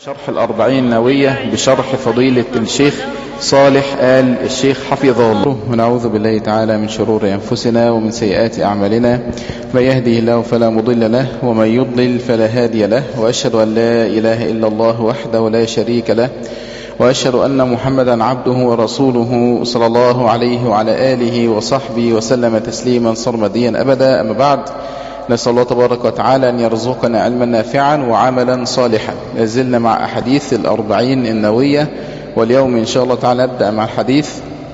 شرح الأربعين نووية بشرح فضيلة الشيخ صالح آل الشيخ حفظه الله ونعوذ بالله تعالى من شرور أنفسنا ومن سيئات أعمالنا من يهده الله فلا مضل له ومن يضلل فلا هادي له وأشهد أن لا إله إلا الله وحده لا شريك له وأشهد أن محمدا عبده ورسوله صلى الله عليه وعلى آله وصحبه وسلم تسليما صرمديا أبدا أما بعد نسأل الله تبارك وتعالى أن يرزقنا علما نافعا وعملا صالحا لازلنا مع أحاديث الأربعين النووية واليوم إن شاء الله تعالى نبدأ مع الحديث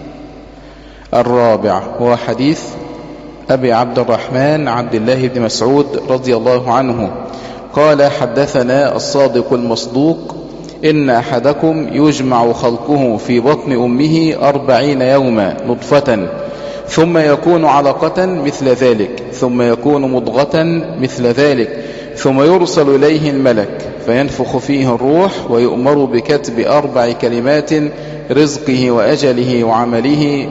الرابع هو حديث أبي عبد الرحمن عبد الله بن مسعود رضي الله عنه قال حدثنا الصادق المصدوق إن أحدكم يجمع خلقه في بطن أمه أربعين يوما نطفة ثم يكون علقة مثل ذلك ثم يكون مضغة مثل ذلك ثم يرسل إليه الملك فينفخ فيه الروح ويؤمر بكتب أربع كلمات رزقه وأجله وعمله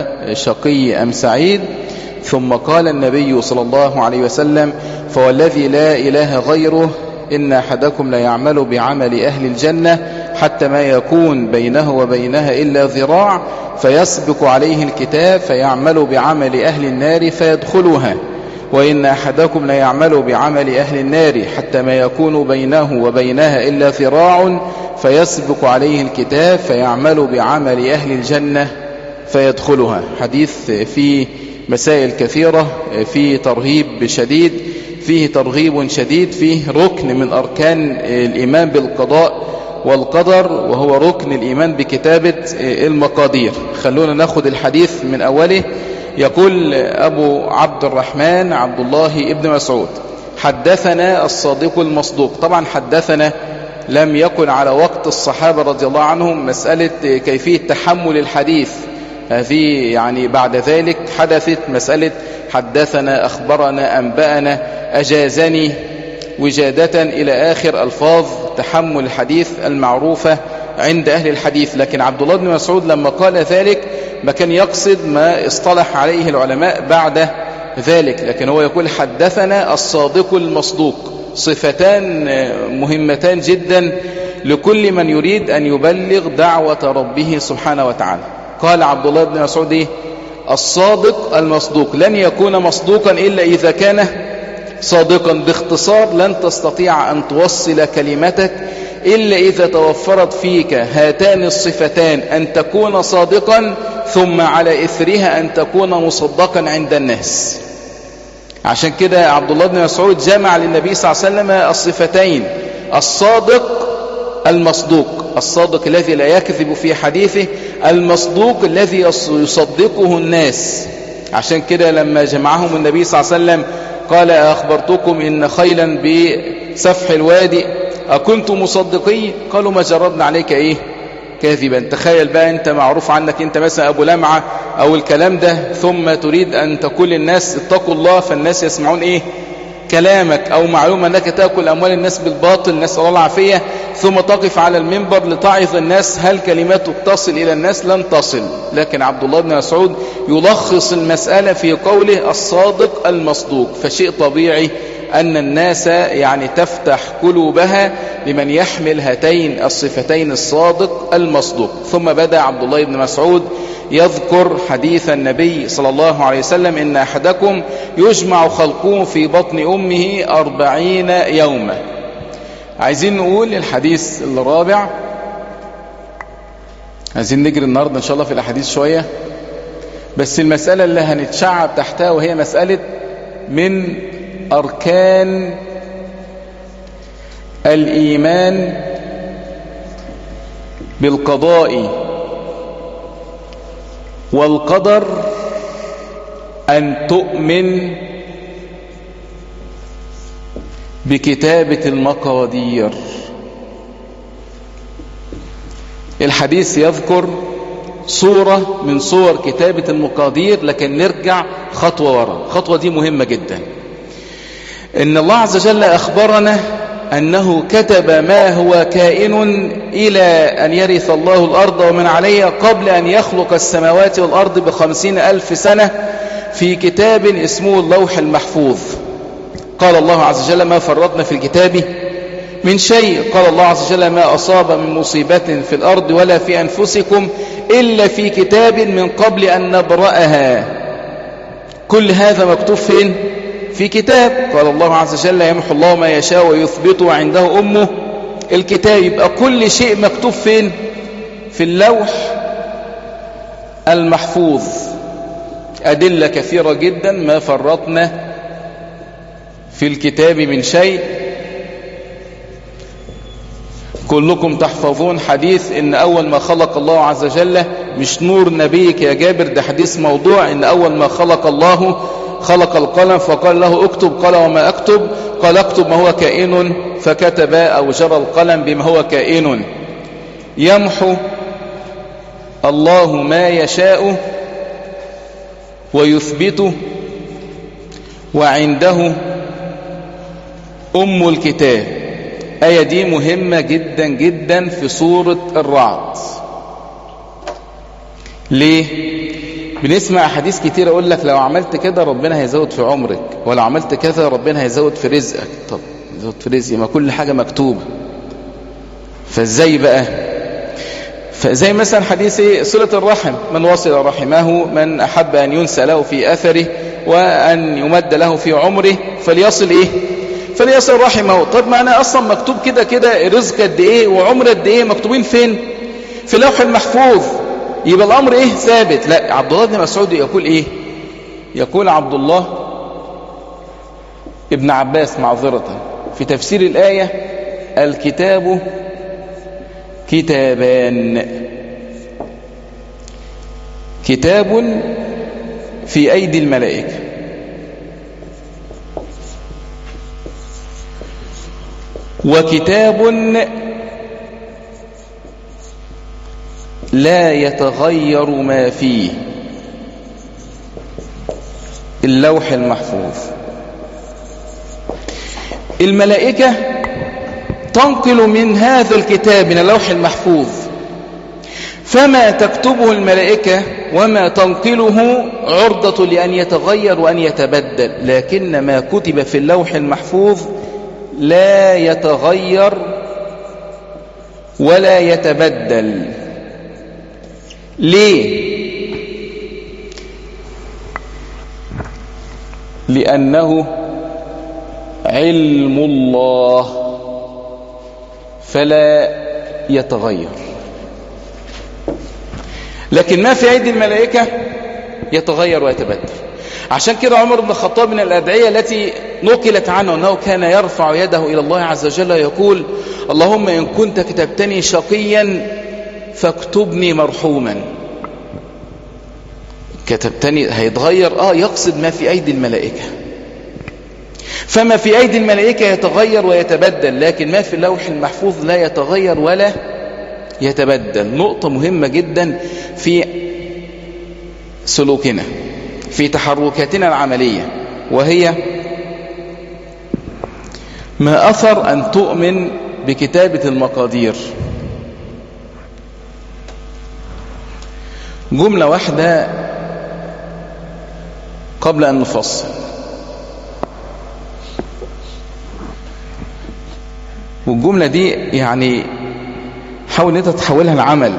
وشقي أم سعيد ثم قال النبي صلى الله عليه وسلم فوالذي لا إله غيره إن أحدكم لا يعمل بعمل أهل الجنة حتى ما يكون بينه وبينها إلا ذراع فيسبق عليه الكتاب فيعمل بعمل أهل النار فيدخلها وإن أحدكم لا يعمل بعمل أهل النار حتى ما يكون بينه وبينها إلا ذراع فيسبق عليه الكتاب فيعمل بعمل أهل الجنة فيدخلها حديث فيه مسائل كثيرة فيه ترهيب شديد فيه ترغيب شديد فيه ركن من أركان الإيمان بالقضاء والقدر وهو ركن الإيمان بكتابة المقادير خلونا ناخد الحديث من أوله يقول أبو عبد الرحمن عبد الله ابن مسعود حدثنا الصادق المصدوق طبعا حدثنا لم يكن على وقت الصحابة رضي الله عنهم مسألة كيفية تحمل الحديث هذه يعني بعد ذلك حدثت مسألة حدثنا أخبرنا أنبأنا أجازني وجادة إلى آخر ألفاظ تحمل الحديث المعروفة عند أهل الحديث لكن عبد الله بن مسعود لما قال ذلك ما كان يقصد ما اصطلح عليه العلماء بعد ذلك لكن هو يقول حدثنا الصادق المصدوق صفتان مهمتان جدا لكل من يريد أن يبلغ دعوة ربه سبحانه وتعالى قال عبد الله بن مسعود إيه؟ الصادق المصدوق لن يكون مصدوقا إلا إذا كان صادقا باختصار لن تستطيع أن توصل كلمتك إلا إذا توفرت فيك هاتان الصفتان أن تكون صادقا ثم على إثرها أن تكون مصدقا عند الناس عشان كده عبد الله بن مسعود جمع للنبي صلى الله عليه وسلم الصفتين الصادق المصدوق الصادق الذي لا يكذب في حديثه المصدوق الذي يصدقه الناس عشان كده لما جمعهم النبي صلى الله عليه وسلم قال أخبرتكم إن خيلا بسفح الوادي أكنتم مصدقين قالوا ما جربنا عليك إيه كاذبا تخيل بقى أنت معروف عنك أنت مثلا أبو لمعة أو الكلام ده ثم تريد أن تقول للناس اتقوا الله فالناس يسمعون إيه كلامك أو معلومة أنك تأكل أموال الناس بالباطل نسأل الله العافية ثم تقف على المنبر لتعظ الناس هل كلماتك تصل إلى الناس لن تصل لكن عبد الله بن مسعود يلخص المسألة في قوله الصادق المصدوق فشيء طبيعي أن الناس يعني تفتح قلوبها لمن يحمل هاتين الصفتين الصادق المصدوق ثم بدأ عبد الله بن مسعود يذكر حديث النبي صلى الله عليه وسلم إن أحدكم يجمع خلقه في بطن أمه أربعين يوما عايزين نقول الحديث الرابع عايزين نجري النهاردة إن شاء الله في الأحاديث شوية بس المسألة اللي هنتشعب تحتها وهي مسألة من أركان الإيمان بالقضاء والقدر أن تؤمن بكتابة المقادير الحديث يذكر صورة من صور كتابة المقادير لكن نرجع خطوة ورا الخطوة دي مهمة جدا إن الله عز وجل أخبرنا أنه كتب ما هو كائن إلى أن يرث الله الأرض ومن عليها قبل أن يخلق السماوات والأرض بخمسين ألف سنة في كتاب اسمه اللوح المحفوظ قال الله عز وجل ما فرطنا في الكتاب من شيء قال الله عز وجل ما أصاب من مصيبة في الأرض ولا في أنفسكم إلا في كتاب من قبل أن نبرأها كل هذا مكتوب فين في كتاب قال الله عز وجل يمحو الله ما يشاء ويثبت وعنده أمه الكتاب يبقى كل شيء مكتوب فين في اللوح المحفوظ أدلة كثيرة جدا ما فرطنا في الكتاب من شيء كلكم تحفظون حديث ان اول ما خلق الله عز وجل مش نور نبيك يا جابر ده حديث موضوع ان اول ما خلق الله خلق القلم فقال له اكتب قال وما اكتب قال اكتب ما هو كائن فكتب او جرى القلم بما هو كائن يمحو الله ما يشاء ويثبته وعنده أم الكتاب آية دي مهمة جدا جدا في سورة الرعد ليه؟ بنسمع حديث كتير أقول لك لو عملت كده ربنا هيزود في عمرك ولو عملت كذا ربنا هيزود في رزقك طب يزود في رزقي ما كل حاجة مكتوبة فازاي بقى فزي مثلا حديث صلة الرحم من وصل رحمه من أحب أن ينسى له في أثره وأن يمد له في عمره فليصل إيه فليصل رحمه طب ما أنا أصلا مكتوب كده كده رزق قد إيه وعمر قد إيه مكتوبين فين في لوح المحفوظ يبقى الأمر إيه ثابت لا عبد الله بن مسعود يقول إيه يقول عبد الله ابن عباس معذرة في تفسير الآية الكتاب كتابان كتاب في أيدي الملائكة وكتاب لا يتغير ما فيه اللوح المحفوظ الملائكة تنقل من هذا الكتاب من اللوح المحفوظ فما تكتبه الملائكة وما تنقله عرضة لأن يتغير وأن يتبدل لكن ما كتب في اللوح المحفوظ لا يتغير ولا يتبدل ليه لأنه علم الله فلا يتغير لكن ما في أيدي الملائكة يتغير ويتبدل عشان كده عمر بن الخطاب من الأدعية التي نقلت عنه أنه كان يرفع يده إلى الله عز وجل يقول اللهم إن كنت كتبتني شقيا فاكتبني مرحوما كتبتني هيتغير آه يقصد ما في أيدي الملائكة فما في أيدي الملائكة يتغير ويتبدل لكن ما في اللوح المحفوظ لا يتغير ولا يتبدل نقطة مهمة جدا في سلوكنا في تحركاتنا العملية وهي ما أثر أن تؤمن بكتابة المقادير جملة واحدة قبل أن نفصل والجملة دي يعني حاول انت تحولها لعمل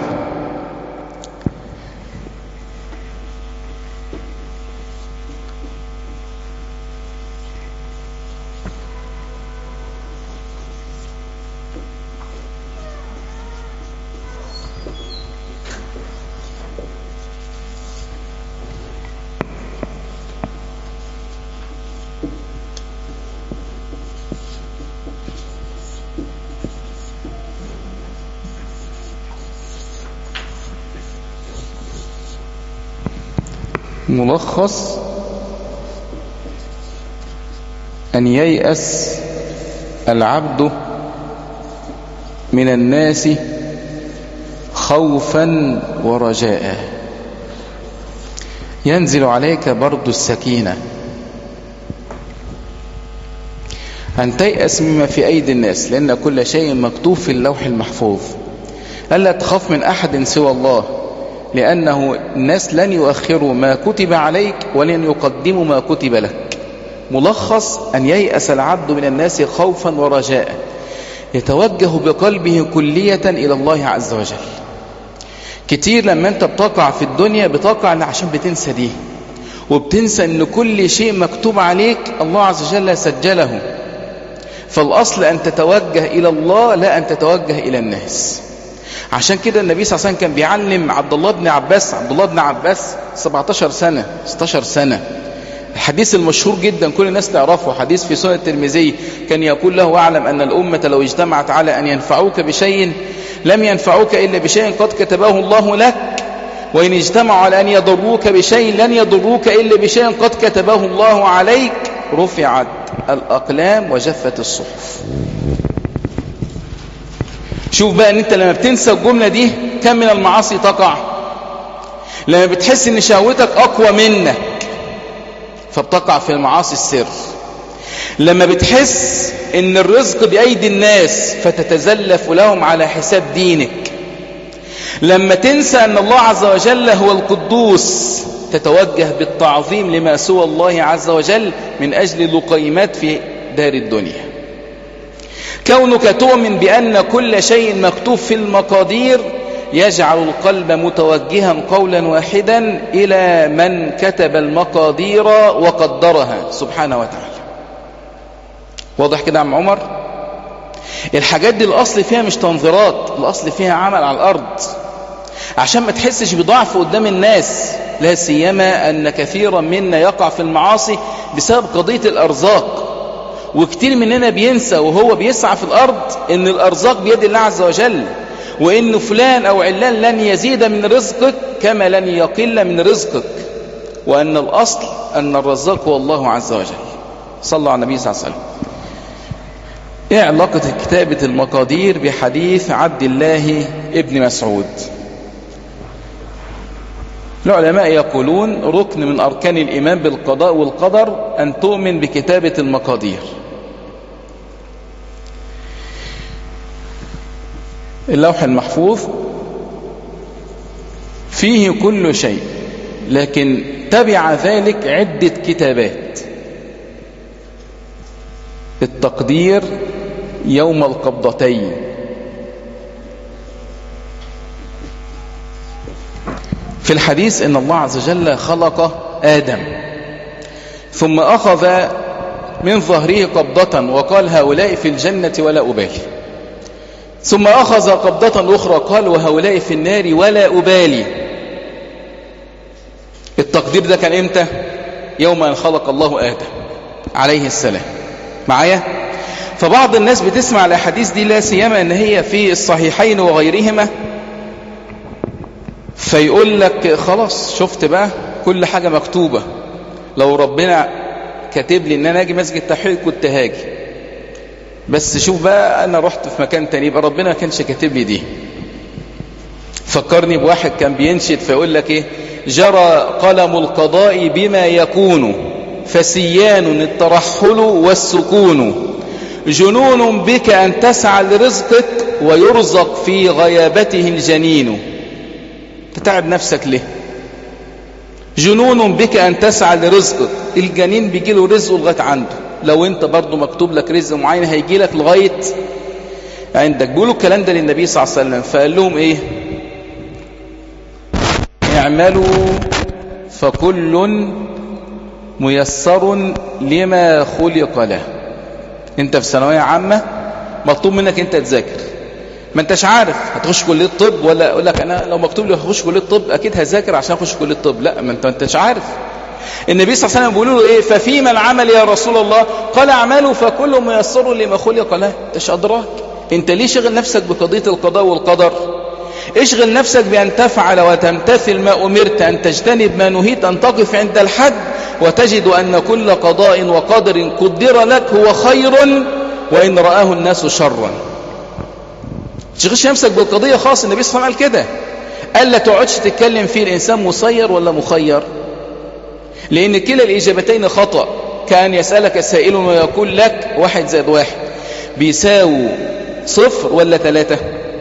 ملخص أن ييأس العبد من الناس خوفا ورجاء ينزل عليك برد السكينة أن تيأس مما في أيدي الناس لأن كل شيء مكتوب في اللوح المحفوظ ألا تخاف من أحد سوى الله لأنه الناس لن يؤخروا ما كتب عليك ولن يقدموا ما كتب لك ملخص أن ييأس العبد من الناس خوفا ورجاء يتوجه بقلبه كلية إلى الله عز وجل كتير لما انت بتقع في الدنيا بتقع عشان بتنسى دي وبتنسى ان كل شيء مكتوب عليك الله عز وجل سجله فالأصل أن تتوجه إلى الله لا أن تتوجه إلى الناس عشان كده النبي صلى الله عليه وسلم كان بيعلم عبد الله بن عباس عبد الله بن عباس 17 سنة 16 سنة الحديث المشهور جدا كل الناس تعرفه حديث في سنة الترمذي كان يقول له واعلم أن الأمة لو اجتمعت على أن ينفعوك بشيء لم ينفعوك إلا بشيء قد كتبه الله لك وإن اجتمعوا على أن يضروك بشيء لن يضروك إلا بشيء قد كتبه الله عليك رفعت الأقلام وجفت الصحف شوف بقى ان انت لما بتنسى الجملة دي كم من المعاصي تقع لما بتحس ان شهوتك اقوى منك فبتقع في المعاصي السر لما بتحس ان الرزق بأيدي الناس فتتزلف لهم على حساب دينك لما تنسى ان الله عز وجل هو القدوس تتوجه بالتعظيم لما سوى الله عز وجل من أجل لقيمات في دار الدنيا كونك تؤمن بأن كل شيء مكتوب في المقادير يجعل القلب متوجها قولا واحدا إلى من كتب المقادير وقدرها سبحانه وتعالى واضح كده عم عمر الحاجات دي الأصل فيها مش تنظيرات الأصل فيها عمل على الأرض عشان ما تحسش بضعف قدام الناس لا سيما أن كثيرا منا يقع في المعاصي بسبب قضية الأرزاق وكتير مننا بينسى وهو بيسعى في الأرض أن الأرزاق بيد الله عز وجل وأن فلان أو علان لن يزيد من رزقك كما لن يقل من رزقك وأن الأصل أن الرزاق هو الله عز وجل صلى على النبي صلى الله عليه وسلم ايه علاقة كتابة المقادير بحديث عبد الله ابن مسعود العلماء يقولون ركن من أركان الإيمان بالقضاء والقدر أن تؤمن بكتابة المقادير اللوح المحفوظ فيه كل شيء لكن تبع ذلك عدة كتابات التقدير يوم القبضتين في الحديث ان الله عز وجل خلق آدم ثم أخذ من ظهره قبضة وقال هؤلاء في الجنة ولا أبالي ثم أخذ قبضة أخرى قال وهؤلاء في النار ولا أبالي التقدير ده كان إمتى يوم أن خلق الله آدم عليه السلام معايا فبعض الناس بتسمع الأحاديث دي لا سيما أن هي في الصحيحين وغيرهما فيقول لك خلاص شفت بقى كل حاجة مكتوبة لو ربنا كاتب لي ان انا اجي مسجد التحرير كنت هاجي بس شوف بقى انا رحت في مكان تاني يبقى ربنا ما كانش كاتب لي دي فكرني بواحد كان بينشد فيقول لك ايه جرى قلم القضاء بما يكون فسيان الترحل والسكون جنون بك أن تسعى لرزقك ويرزق في غيابته الجنين تتعب نفسك ليه جنون بك أن تسعى لرزقك الجنين بيجي له رزقه لغاية عنده لو انت برضو مكتوب لك رزق معين هيجي لك لغاية عندك بيقولوا الكلام ده للنبي صلى الله عليه وسلم فقال لهم ايه اعملوا فكل ميسر لما خلق له انت في ثانويه عامه مطلوب منك انت تذاكر ما انتش عارف هتخش كليه طب ولا اقول لك انا لو مكتوب لي هخش كليه طب اكيد هذاكر عشان اخش كليه طب لا ما انت ما انتش عارف النبي صلى الله عليه وسلم بيقولوا له ايه ففيما العمل يا رسول الله قال اعملوا فكل ميسر لما خلق له انتش ادراك انت ليه شغل نفسك بقضيه القضاء والقدر اشغل نفسك بأن تفعل وتمتثل ما أمرت أن تجتنب ما نهيت أن تقف عند الحد وتجد أن كل قضاء وقدر قدر لك هو خير وإن رآه الناس شرا تشغلش نفسك بالقضية خاص النبي صلى الله عليه وسلم قال كده قال لا تقعدش تتكلم فيه الإنسان مسير ولا مخير لأن كلا الإجابتين خطأ كان يسألك سائل ويقول لك واحد زائد واحد بيساوي صفر ولا ثلاثة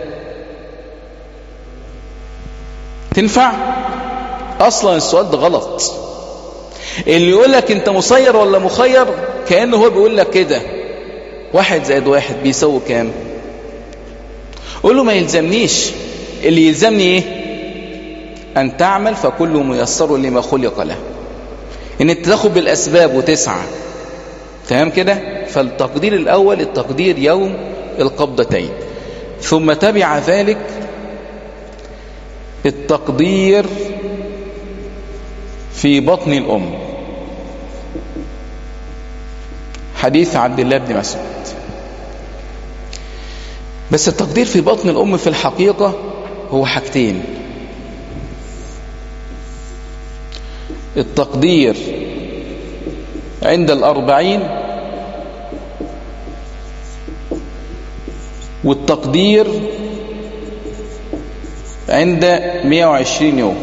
تنفع اصلا السؤال ده غلط اللي يقول لك انت مسير ولا مخير كأنه هو بيقول لك كده واحد زائد واحد بيساوي كام قول له ما يلزمنيش اللي يلزمني ايه ان تعمل فكل ميسر لما خلق له ان انت تاخد بالاسباب وتسعى تمام كده فالتقدير الاول التقدير يوم القبضتين ثم تبع ذلك التقدير في بطن الأم حديث عبد الله بن مسعود بس التقدير في بطن الأم في الحقيقة هو حاجتين التقدير عند الأربعين والتقدير عند 120 يوم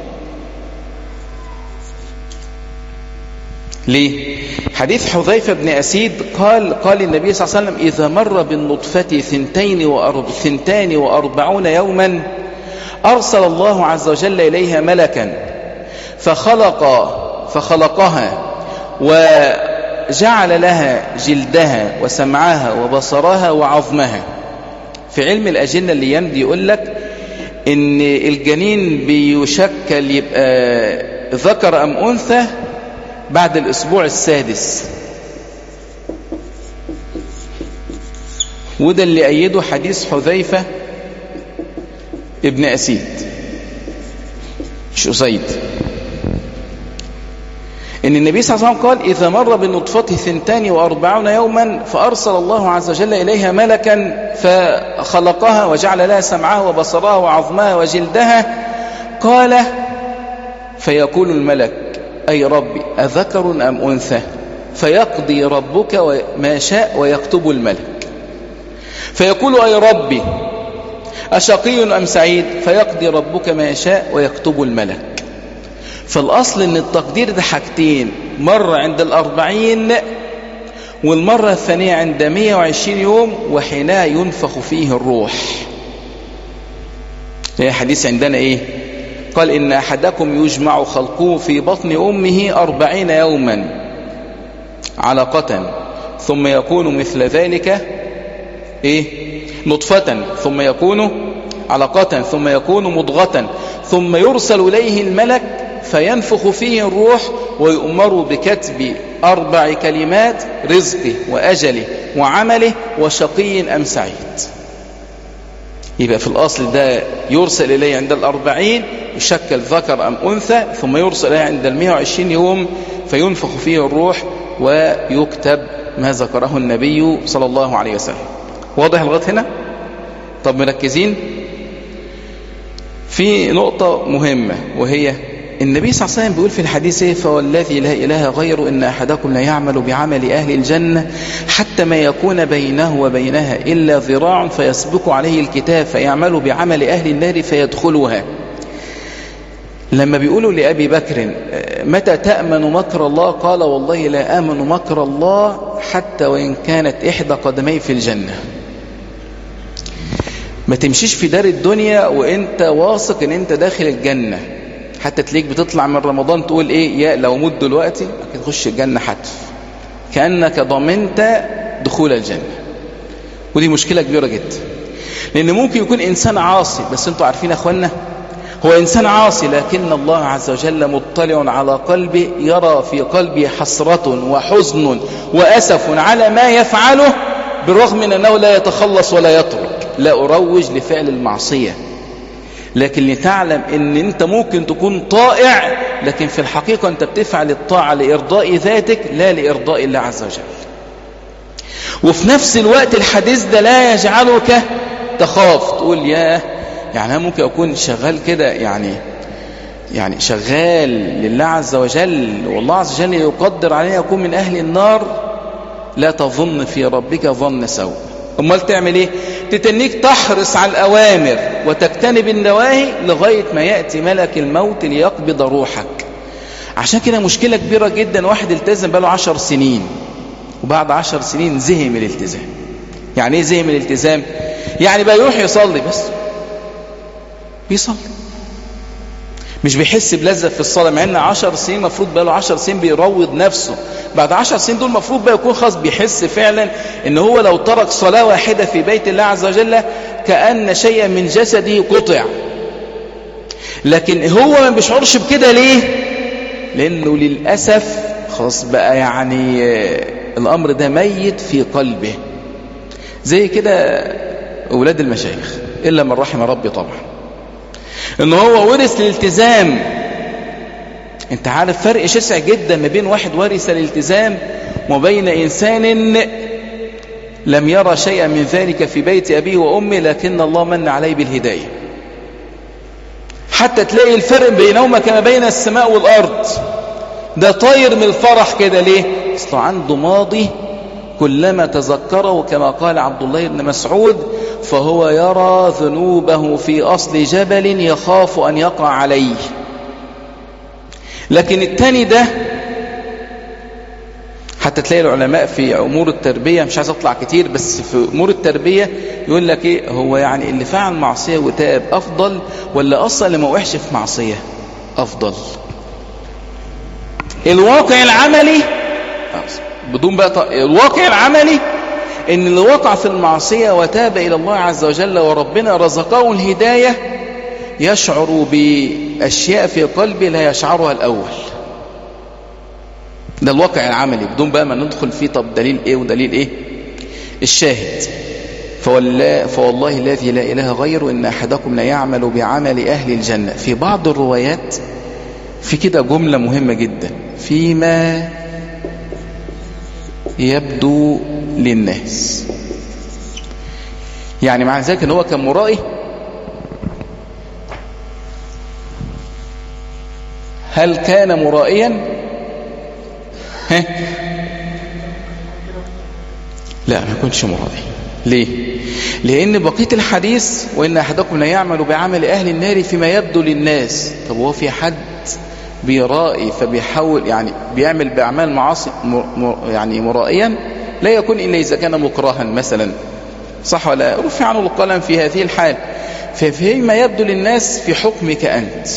ليه حديث حذيفة بن أسيد قال قال النبي صلى الله عليه وسلم إذا مر بالنطفة ثنتين وأرب ثنتان وأربعون يوما أرسل الله عز وجل إليها ملكا فخلق فخلقها وجعل لها جلدها وسمعها وبصرها وعظمها في علم الأجنة اللي يمدي يقول لك إن الجنين بيشكل يبقى ذكر أم أنثى بعد الأسبوع السادس وده اللي أيده حديث حذيفة ابن أسيد مش أسيد إن النبي صلى الله عليه وسلم قال إذا مر بالنطفة ثنتان وأربعون يوما فأرسل الله عز وجل إليها ملكا فخلقها وجعل لها سمعها وبصرها وعظمها وجلدها قال فيقول الملك أي ربي أذكر أم أنثى فيقضي ربك ما شاء ويكتب الملك فيقول أي ربي أشقي أم سعيد فيقضي ربك ما يشاء ويكتب الملك فالأصل أن التقدير ده حاجتين مرة عند الأربعين والمرة الثانية عند 120 يوم وحينها ينفخ فيه الروح هي حديث عندنا إيه قال إن أحدكم يجمع خلقه في بطن أمه أربعين يوما علقة ثم يكون مثل ذلك إيه نطفة ثم يكون علقة ثم يكون مضغة ثم يرسل إليه الملك فينفخ فيه الروح ويؤمر بكتب أربع كلمات رزقه وأجله وعمله وشقي أم سعيد يبقى في الأصل ده يرسل إليه عند الأربعين يشكل ذكر أم أنثى ثم يرسل إليه عند المئة وعشرين يوم فينفخ فيه الروح ويكتب ما ذكره النبي صلى الله عليه وسلم واضح لغايه هنا طب مركزين في نقطة مهمة وهي النبي صلى الله عليه وسلم بيقول في الحديث ايه فوالذي لا إله غيره إن أحدكم لا يعمل بعمل أهل الجنة حتى ما يكون بينه وبينها إلا ذراع فيسبق عليه الكتاب فيعمل بعمل أهل النار فيدخلها لما بيقولوا لأبي بكر متى تأمن مكر الله قال والله لا آمن مكر الله حتى وإن كانت إحدى قدمي في الجنة ما تمشيش في دار الدنيا وانت واثق ان انت داخل الجنة حتى تليك بتطلع من رمضان تقول ايه يا لو مت دلوقتي اكيد تخش الجنة حتف كأنك ضمنت دخول الجنة ودي مشكلة كبيرة جدا لان ممكن يكون انسان عاصي بس انتوا عارفين يا اخوانا هو انسان عاصي لكن الله عز وجل مطلع على قلبه يرى في قلبه حسرة وحزن وأسف على ما يفعله بالرغم من أنه لا يتخلص ولا يترك لا أروج لفعل المعصية لكن لتعلم ان انت ممكن تكون طائع لكن في الحقيقة انت بتفعل الطاعة لإرضاء ذاتك لا لإرضاء الله عز وجل وفي نفس الوقت الحديث ده لا يجعلك تخاف تقول ياه يعني أنا ممكن أكون شغال كده يعني يعني شغال لله عز وجل والله عز وجل يقدر علينا يكون من أهل النار لا تظن في ربك ظن سوء امال تعمل ايه تتنيك تحرص على الأوامر وتجتنب النواهي لغاية ما يأتي ملك الموت ليقبض روحك عشان كده مشكلة كبيرة جدا واحد التزم بقاله عشر سنين وبعد عشر سنين زهق من الالتزام يعني ايه زهق من الالتزام يعني بقى يروح يصلي بس بيصلي مش بيحس بلذة في الصلاة مع ان عشر سنين مفروض بقى له عشر سنين بيروض نفسه بعد عشر سنين دول مفروض بقى يكون خاص بيحس فعلا ان هو لو ترك صلاة واحدة في بيت الله عز وجل كأن شيئا من جسدي قطع لكن هو ما بيشعرش بكده ليه لأنه للأسف خلاص بقى يعني الأمر ده ميت في قلبه زي كده أولاد المشايخ إلا من رحم ربي طبعا إن هو ورث الالتزام انت عارف فرق شاسع جدا ما بين واحد ورث الالتزام وبين إنسان لم يرى شيئا من ذلك في بيت أبيه وأمه لكن الله من عليه بالهداية حتى تلاقي الفرق بينهما كما بين السماء والأرض ده طاير من الفرح كده ليه اصله عنده ماضي كلما تذكره كما قال عبد الله بن مسعود فهو يرى ذنوبه في أصل جبل يخاف أن يقع عليه لكن التاني ده حتى تلاقي العلماء في أمور التربية مش عايز أطلع كتير بس في أمور التربية يقول لك إيه هو يعني اللي فعل معصية وتاب أفضل ولا أصلا اللي ما وقعش في معصية أفضل الواقع العملي بدون بقى الواقع العملي ان اللي وقع في المعصية وتاب الى الله عز وجل وربنا رزقه الهداية يشعر باشياء في قلبه لا يشعرها الاول ده الواقع العملي بدون بقى ما ندخل فيه طب دليل ايه ودليل ايه الشاهد فوالله, فوالله الذي لا اله غيره ان احدكم لا يعمل بعمل اهل الجنة في بعض الروايات في كده جملة مهمة جدا فيما يبدو للناس يعني مع ذلك ان هو كان مرائي هل كان مرائيا ها لا ما كنتش مرائي ليه لان بقيه الحديث وان احدكم لا يعمل بعمل اهل النار فيما يبدو للناس طب هو في حد بيرائي فبيحاول يعني بيعمل بأعمال معاصي يعني مرائيا لا يكون إلا إذا كان مكرها مثلا صح ولا رفع عنه القلم في هذه الحال ففيما يبدو للناس في حكمك أنت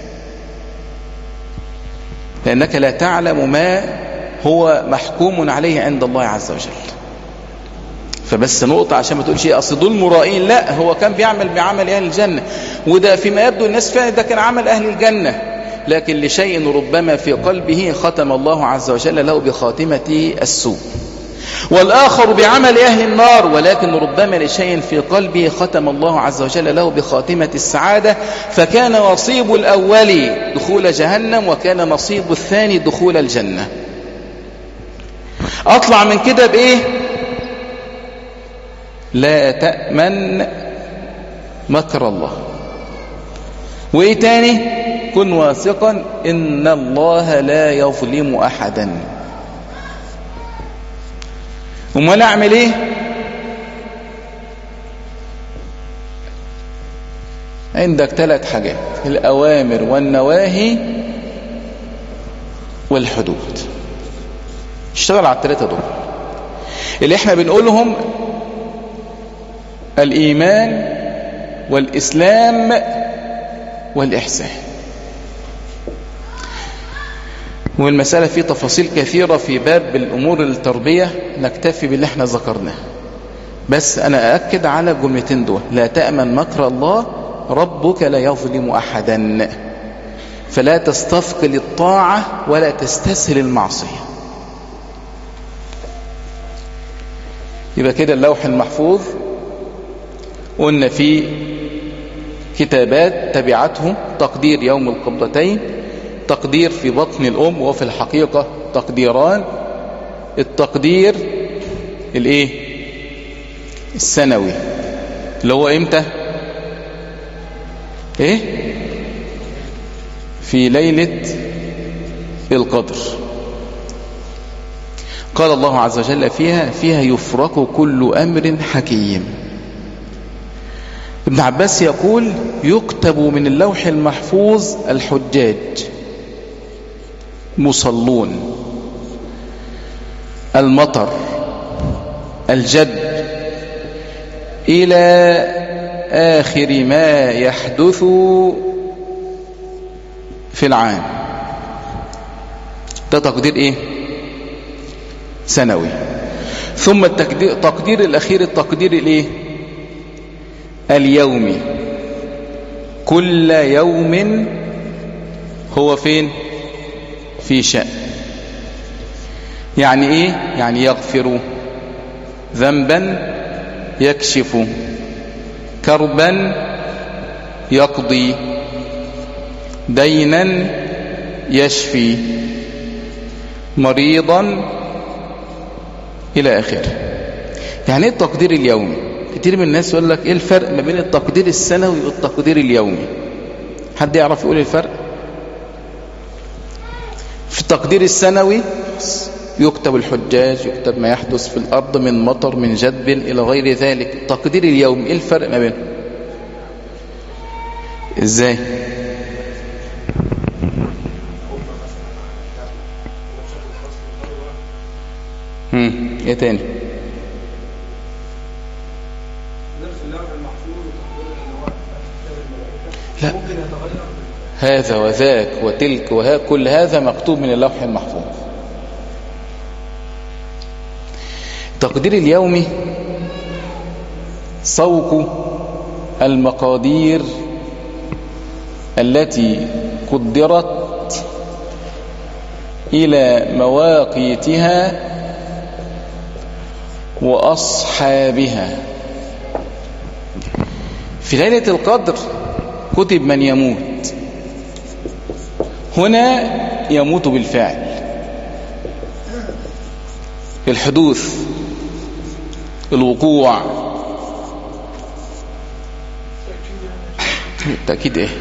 لأنك لا تعلم ما هو محكوم عليه عند الله عز وجل فبس نقطة عشان ما تقولش ايه اصل دول مرائين لا هو كان بيعمل بعمل اهل الجنة وده فيما يبدو الناس فعلا ده كان عمل اهل الجنة لكن لشيء ربما في قلبه ختم الله عز وجل له بخاتمة السوء والآخر بعمل أهل النار ولكن ربما لشيء في قلبه ختم الله عز وجل له بخاتمة السعادة فكان نصيب الأول دخول جهنم وكان نصيب الثاني دخول الجنة أطلع من كده بإيه لا تأمن مكر الله وإيه تاني كن واثقا إن الله لا يظلم أحدا امال اعمل ايه عندك ثلاث حاجات الأوامر والنواهي والحدود اشتغل على الثلاثة دول اللي احنا بنقولهم الإيمان والإسلام والإحسان والمسألة فيه تفاصيل كثيرة في باب الأمور التربية نكتفي باللي احنا ذكرناه بس أنا أأكد على الجملتين دول لا تأمن مكر الله ربك لا يظلم أحدا فلا تستثقل الطاعة ولا تستسهل المعصية يبقى كده اللوح المحفوظ قلنا فيه كتابات تبعته تقدير يوم القبضتين تقدير في بطن الأم وفي الحقيقة تقديران التقدير الايه السنوي اللي هو امتى ايه في ليلة القدر قال الله عز وجل فيها فيها يفرق كل أمر حكيم ابن عباس يقول يكتب من اللوح المحفوظ الحجاج مصلون المطر الجد إلى آخر ما يحدث في العام ده تقدير إيه سنوي ثم التقدير التقدير الأخير التقدير الإيه اليوم كل يوم هو فين في شأن يعني ايه يعني يغفر ذنبا يكشف كربا يقضي دينا يشفي مريضا إلى آخره يعني ايه التقدير اليومي كتير من الناس يقول لك ايه الفرق ما بين التقدير السنوي والتقدير اليومي حد يعرف يقول الفرق في التقدير السنوي يكتب الحجاج يكتب ما يحدث في الأرض من مطر من جدب إلى غير ذلك التقدير اليومي ايه الفرق ما بينهم ازاي هم ايه تاني لا هذا وذاك وتلك وها كل هذا مكتوب من اللوح المحفوظ التقدير اليومي سوق المقادير التي قدرت إلى مواقيتها وأصحابها في ليلة القدر كتب من يموت هنا يموت بالفعل الحدوث الوقوع تأكيد ايه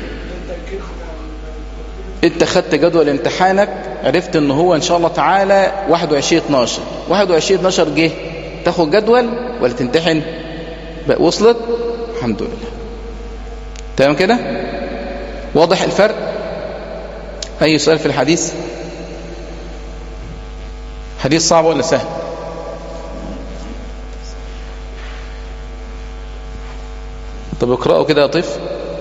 انت خدت جدول امتحانك عرفت ان هو ان شاء الله تعالى 21 12 21 12 جه تاخد جدول ولا تمتحن بقى وصلت الحمد لله تمام كده واضح الفرق اي سؤال في الحديث حديث صعب ولا سهل طب اقرأوا كده يا طفل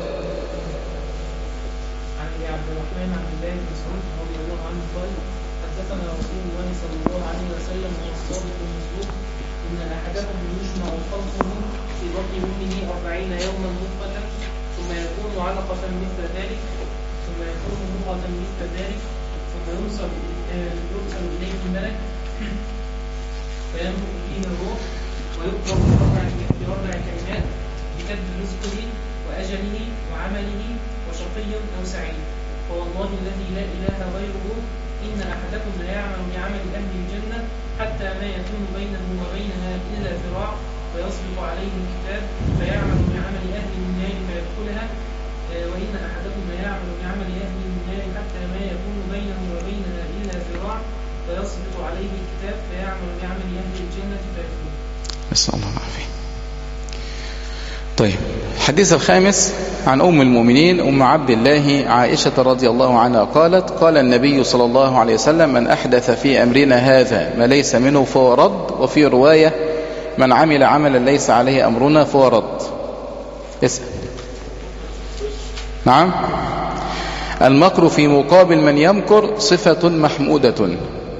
عن ابي عبد الرحمن عبد الله بن مسعود رضي الله عنه قال حدثنا رسول الله صلى الله عليه وسلم عن الصادق المصدوق ان احدكم يجمع خلقه في بطن امه أربعين يوما نطفه ثم يكون علقه مثل ذلك ثم يكون مضغه مثل ذلك ثم يرسل آه، يرسل اليه الملك فينفخ فيه الروح ويؤمر بأربع بأربع كلمات بكتب رزقه وأجله وعمله وشقي أو سعيد فوالله الذي لا إله غيره إن أحدكم لا يعمل بعمل أهل الجنة حتى ما يكون بينه وبينها إلا ذراع فيسبق عليه الكتاب فيعمل بعمل أهل النار فيدخلها آه، وإن أحدكم لا يعمل بعمل أهل النار حتى ما يكون بينه وبينها إلا ذراع فيسبق عليه الكتاب فيعمل بعمل أهل الجنة فيدخلها نسأل الله العافية طيب الحديث الخامس عن أم المؤمنين أم عبد الله عائشة رضي الله عنها قالت قال النبي صلى الله عليه وسلم من أحدث في أمرنا هذا ما ليس منه فهو رد وفي رواية من عمل عملا ليس عليه أمرنا فهو رد اسأل نعم المكر في مقابل من يمكر صفة محمودة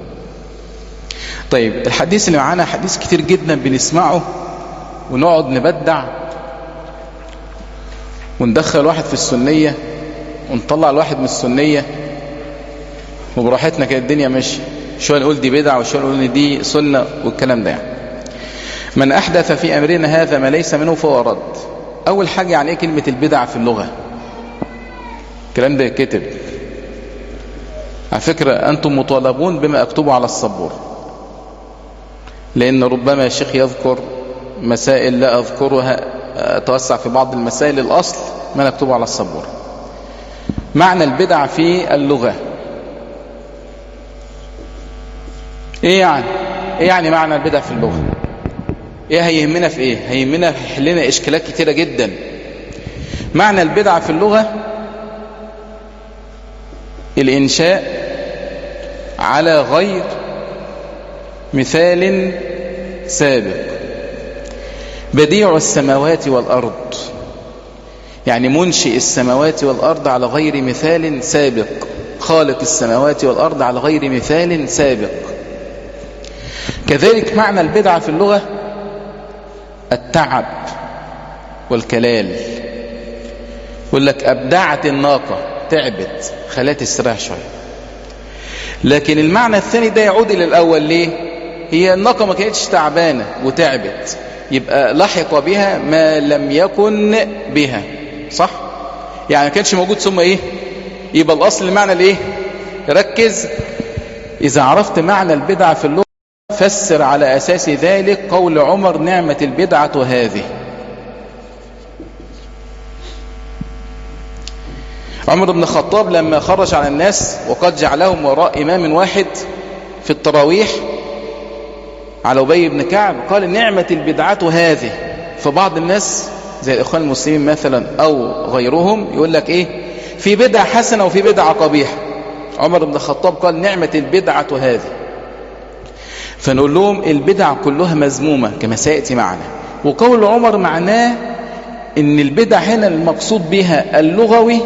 طيب الحديث اللي معانا حديث كتير جدا بنسمعه ونقعد نبدع وندخل واحد في السنية ونطلع الواحد من السنية وبراحتنا كده الدنيا ماشيه شوية نقول دي بدعة وشوية نقول إن دي سنة والكلام ده يعني من أحدث في أمرنا هذا ما ليس منه فهو رد أول حاجة يعني إيه كلمة البدعة في اللغة الكلام ده كتب على فكرة أنتم مطالبون بما أكتبه على السبورة لأن ربما يا شيخ يذكر مسائل لا أذكرها أتوسع في بعض المسائل الأصل ما نكتبه على السبورة معنى البدع في اللغة إيه يعني إيه يعني معنى البدع في اللغة إيه هيهمنا في إيه هيهمنا في حلنا إشكالات كتيرة جدا معنى البدع في اللغة الإنشاء على غير مثال سابق بديع السماوات والأرض يعني منشئ السماوات والأرض على غير مثال سابق خالق السماوات والأرض على غير مثال سابق كذلك معنى البدعة في اللغة التعب والكلال يقول لك أبدعت الناقة تعبت خلاها تستريح شوية لكن المعنى الثاني ده يعود إلى الأول ليه هي الناقة ما كانتش تعبانة وتعبت يبقى لحق بها ما لم يكن بها صح يعني ما كانش موجود ثم ايه يبقى الاصل المعنى الايه ركز اذا عرفت معنى البدعة في اللغة فسر على اساس ذلك قول عمر نعمة البدعة هذه عمر بن الخطاب لما خرج على الناس وقد جعلهم وراء إمام واحد في التراويح على أبي بن كعب قال نعمة البدعة هذه فبعض الناس زي الإخوان المسلمين مثلا أو غيرهم يقول لك إيه في بدعة حسنة وفي بدعة قبيحة عمر بن الخطاب قال نعمة البدعة هذه فنقول لهم البدع كلها مذمومة كما سيأتي معنا وقول عمر معناه ان البدع هنا المقصود بها اللغوي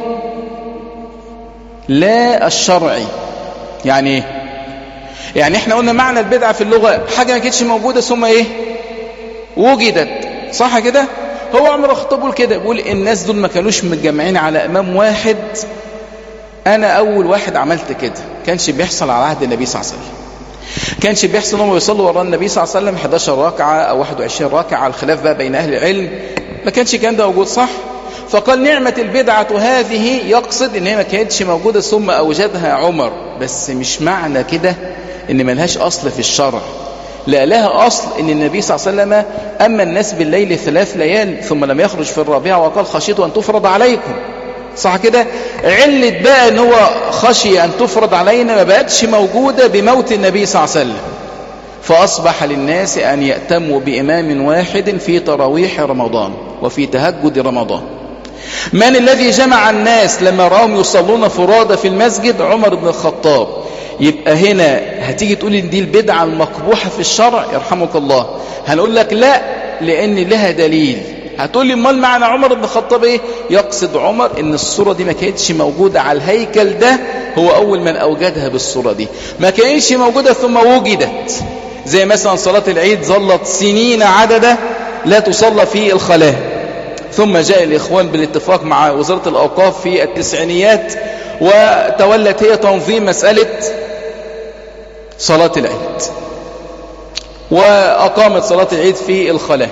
لا الشرعي يعني ايه يعني احنا قلنا معنى البدعة في اللغة حاجة ما كانتش موجودة ثم ايه وجدت صح كده هو عمر الخطاب بيقول كده بيقول الناس دول ما كانوش متجمعين على امام واحد انا اول واحد عملت كده كانش بيحصل على عهد النبي صلى الله عليه وسلم كانش بيحصل انهم يصلوا وراء النبي صلى الله عليه وسلم 11 ركعه او 21 ركعه الخلاف بقى بين اهل العلم ما كانش الكلام ده موجود صح فقال نعمة البدعة هذه يقصد ان هي ما كانتش موجودة ثم اوجدها عمر بس مش معنى كده ان ملهاش اصل في الشرع لا لها اصل ان النبي صلى الله عليه وسلم اما الناس بالليل ثلاث ليال ثم لم يخرج في الرابعة وقال خشيت ان تفرض عليكم صح كده علة بقى ان هو خشي ان تفرض علينا ما بقتش موجودة بموت النبي صلى الله عليه وسلم فأصبح للناس أن يأتموا بإمام واحد في تراويح رمضان وفي تهجد رمضان من الذي جمع الناس لما رأهم يصلون فرادى في المسجد عمر بن الخطاب يبقى هنا هتيجي تقول ان دي البدعة المقبوحة في الشرع يرحمك الله هنقول لك لا لأن لها دليل هتقول لي امال معنى عمر بن الخطاب ايه يقصد عمر ان الصورة دي ما كانتش موجودة على الهيكل ده هو اول من اوجدها بالصورة دي ما كانتش موجودة ثم وجدت زي مثلا صلاة العيد ظلت سنين عددة لا تصلى في الخلاء ثم جاء الإخوان بالاتفاق مع وزارة الأوقاف في التسعينيات وتولت هي تنظيم مسألة صلاة العيد وأقامت صلاة العيد في الخلاء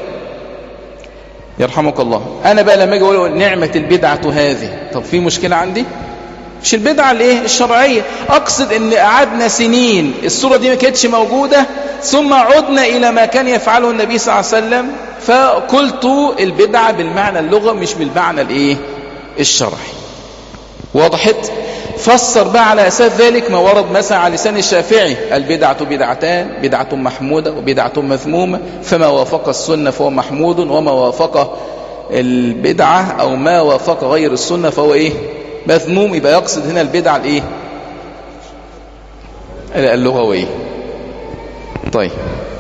يرحمك الله أنا بقى لما أجي أقول نعمة البدعة هذه طب في مشكلة عندي مش البدعة الايه الشرعية أقصد أن قعدنا سنين الصورة دي ما كانتش موجودة ثم عدنا إلى ما كان يفعله النبي صلى الله عليه وسلم فقلت البدعة بالمعنى اللغة مش بالمعنى الايه الشرعي وضحت فسر بقى على أساس ذلك ما ورد مثلا على لسان الشافعي البدعة بدعتان بدعة محمودة وبدعة مذمومة فما وافق السنة فهو محمود وما وافق البدعة أو ما وافق غير السنة فهو إيه مذموم يبقى يقصد هنا البدعة الإيه اللغوية طيب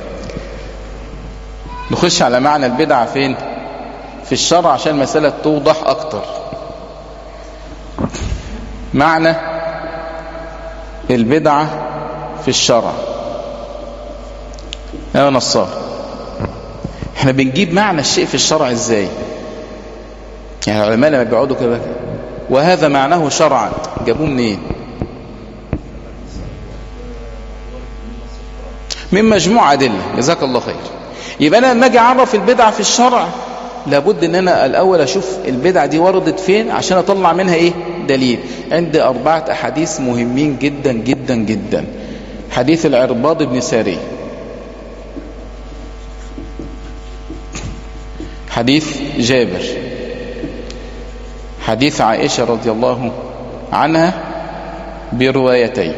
نخش على معنى البدعة فين في الشرع عشان المسألة توضح أكتر معنى البدعة في الشرع يا نصار احنا بنجيب معنى الشيء في الشرع ازاي يعني العلماء لما بيقعدوا كده وهذا معناه شرعا جابوه منين من مجموع أدلة جزاك الله خير يبقى أنا لما أجي أعرف البدعة في الشرع لابد أن أنا الأول أشوف البدعة دي وردت فين عشان أطلع منها إيه دليل عندي أربعة أحاديث مهمين جدا جدا جدا حديث العرباض بن ساري حديث جابر حديث عائشة رضي الله عنها بروايتين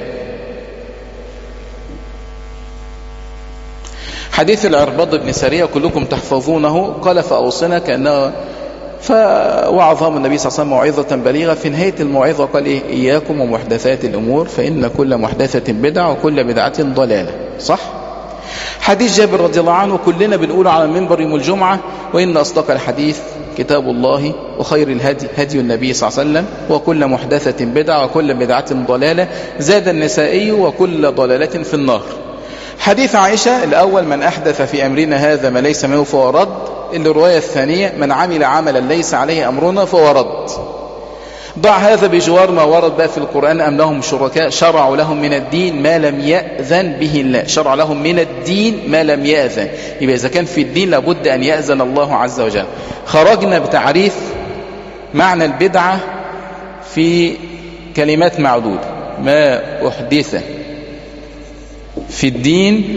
حديث العرباض بن سارية كلكم تحفظونه قال فأوصنا كأنه فوعظهم النبي صلى الله عليه وسلم موعظة بليغة في نهاية الموعظة قال إيه إياكم ومحدثات الأمور فإن كل محدثة بدعة وكل بدعة ضلالة صح؟ حديث جابر رضي الله عنه كلنا بنقول على المنبر يوم الجمعة وإن أصدق الحديث كتاب الله وخير الهدي هدي النبي صلى الله عليه وسلم وكل محدثة بدعة وكل بدعة ضلالة زاد النسائي وكل ضلالة في النار حديث عائشة الأول من أحدث في أمرنا هذا ما ليس منه فهو رد الرواية الثانية من عمل عملا ليس عليه أمرنا فهو رد ضع هذا بجوار ما ورد بقى في القرآن أم لهم شركاء شرعوا لهم من الدين ما لم يأذن به الله شرع لهم من الدين ما لم يأذن يبقى إذا كان في الدين لابد أن يأذن الله عز وجل خرجنا بتعريف معنى البدعة في كلمات معدودة ما أحدث في الدين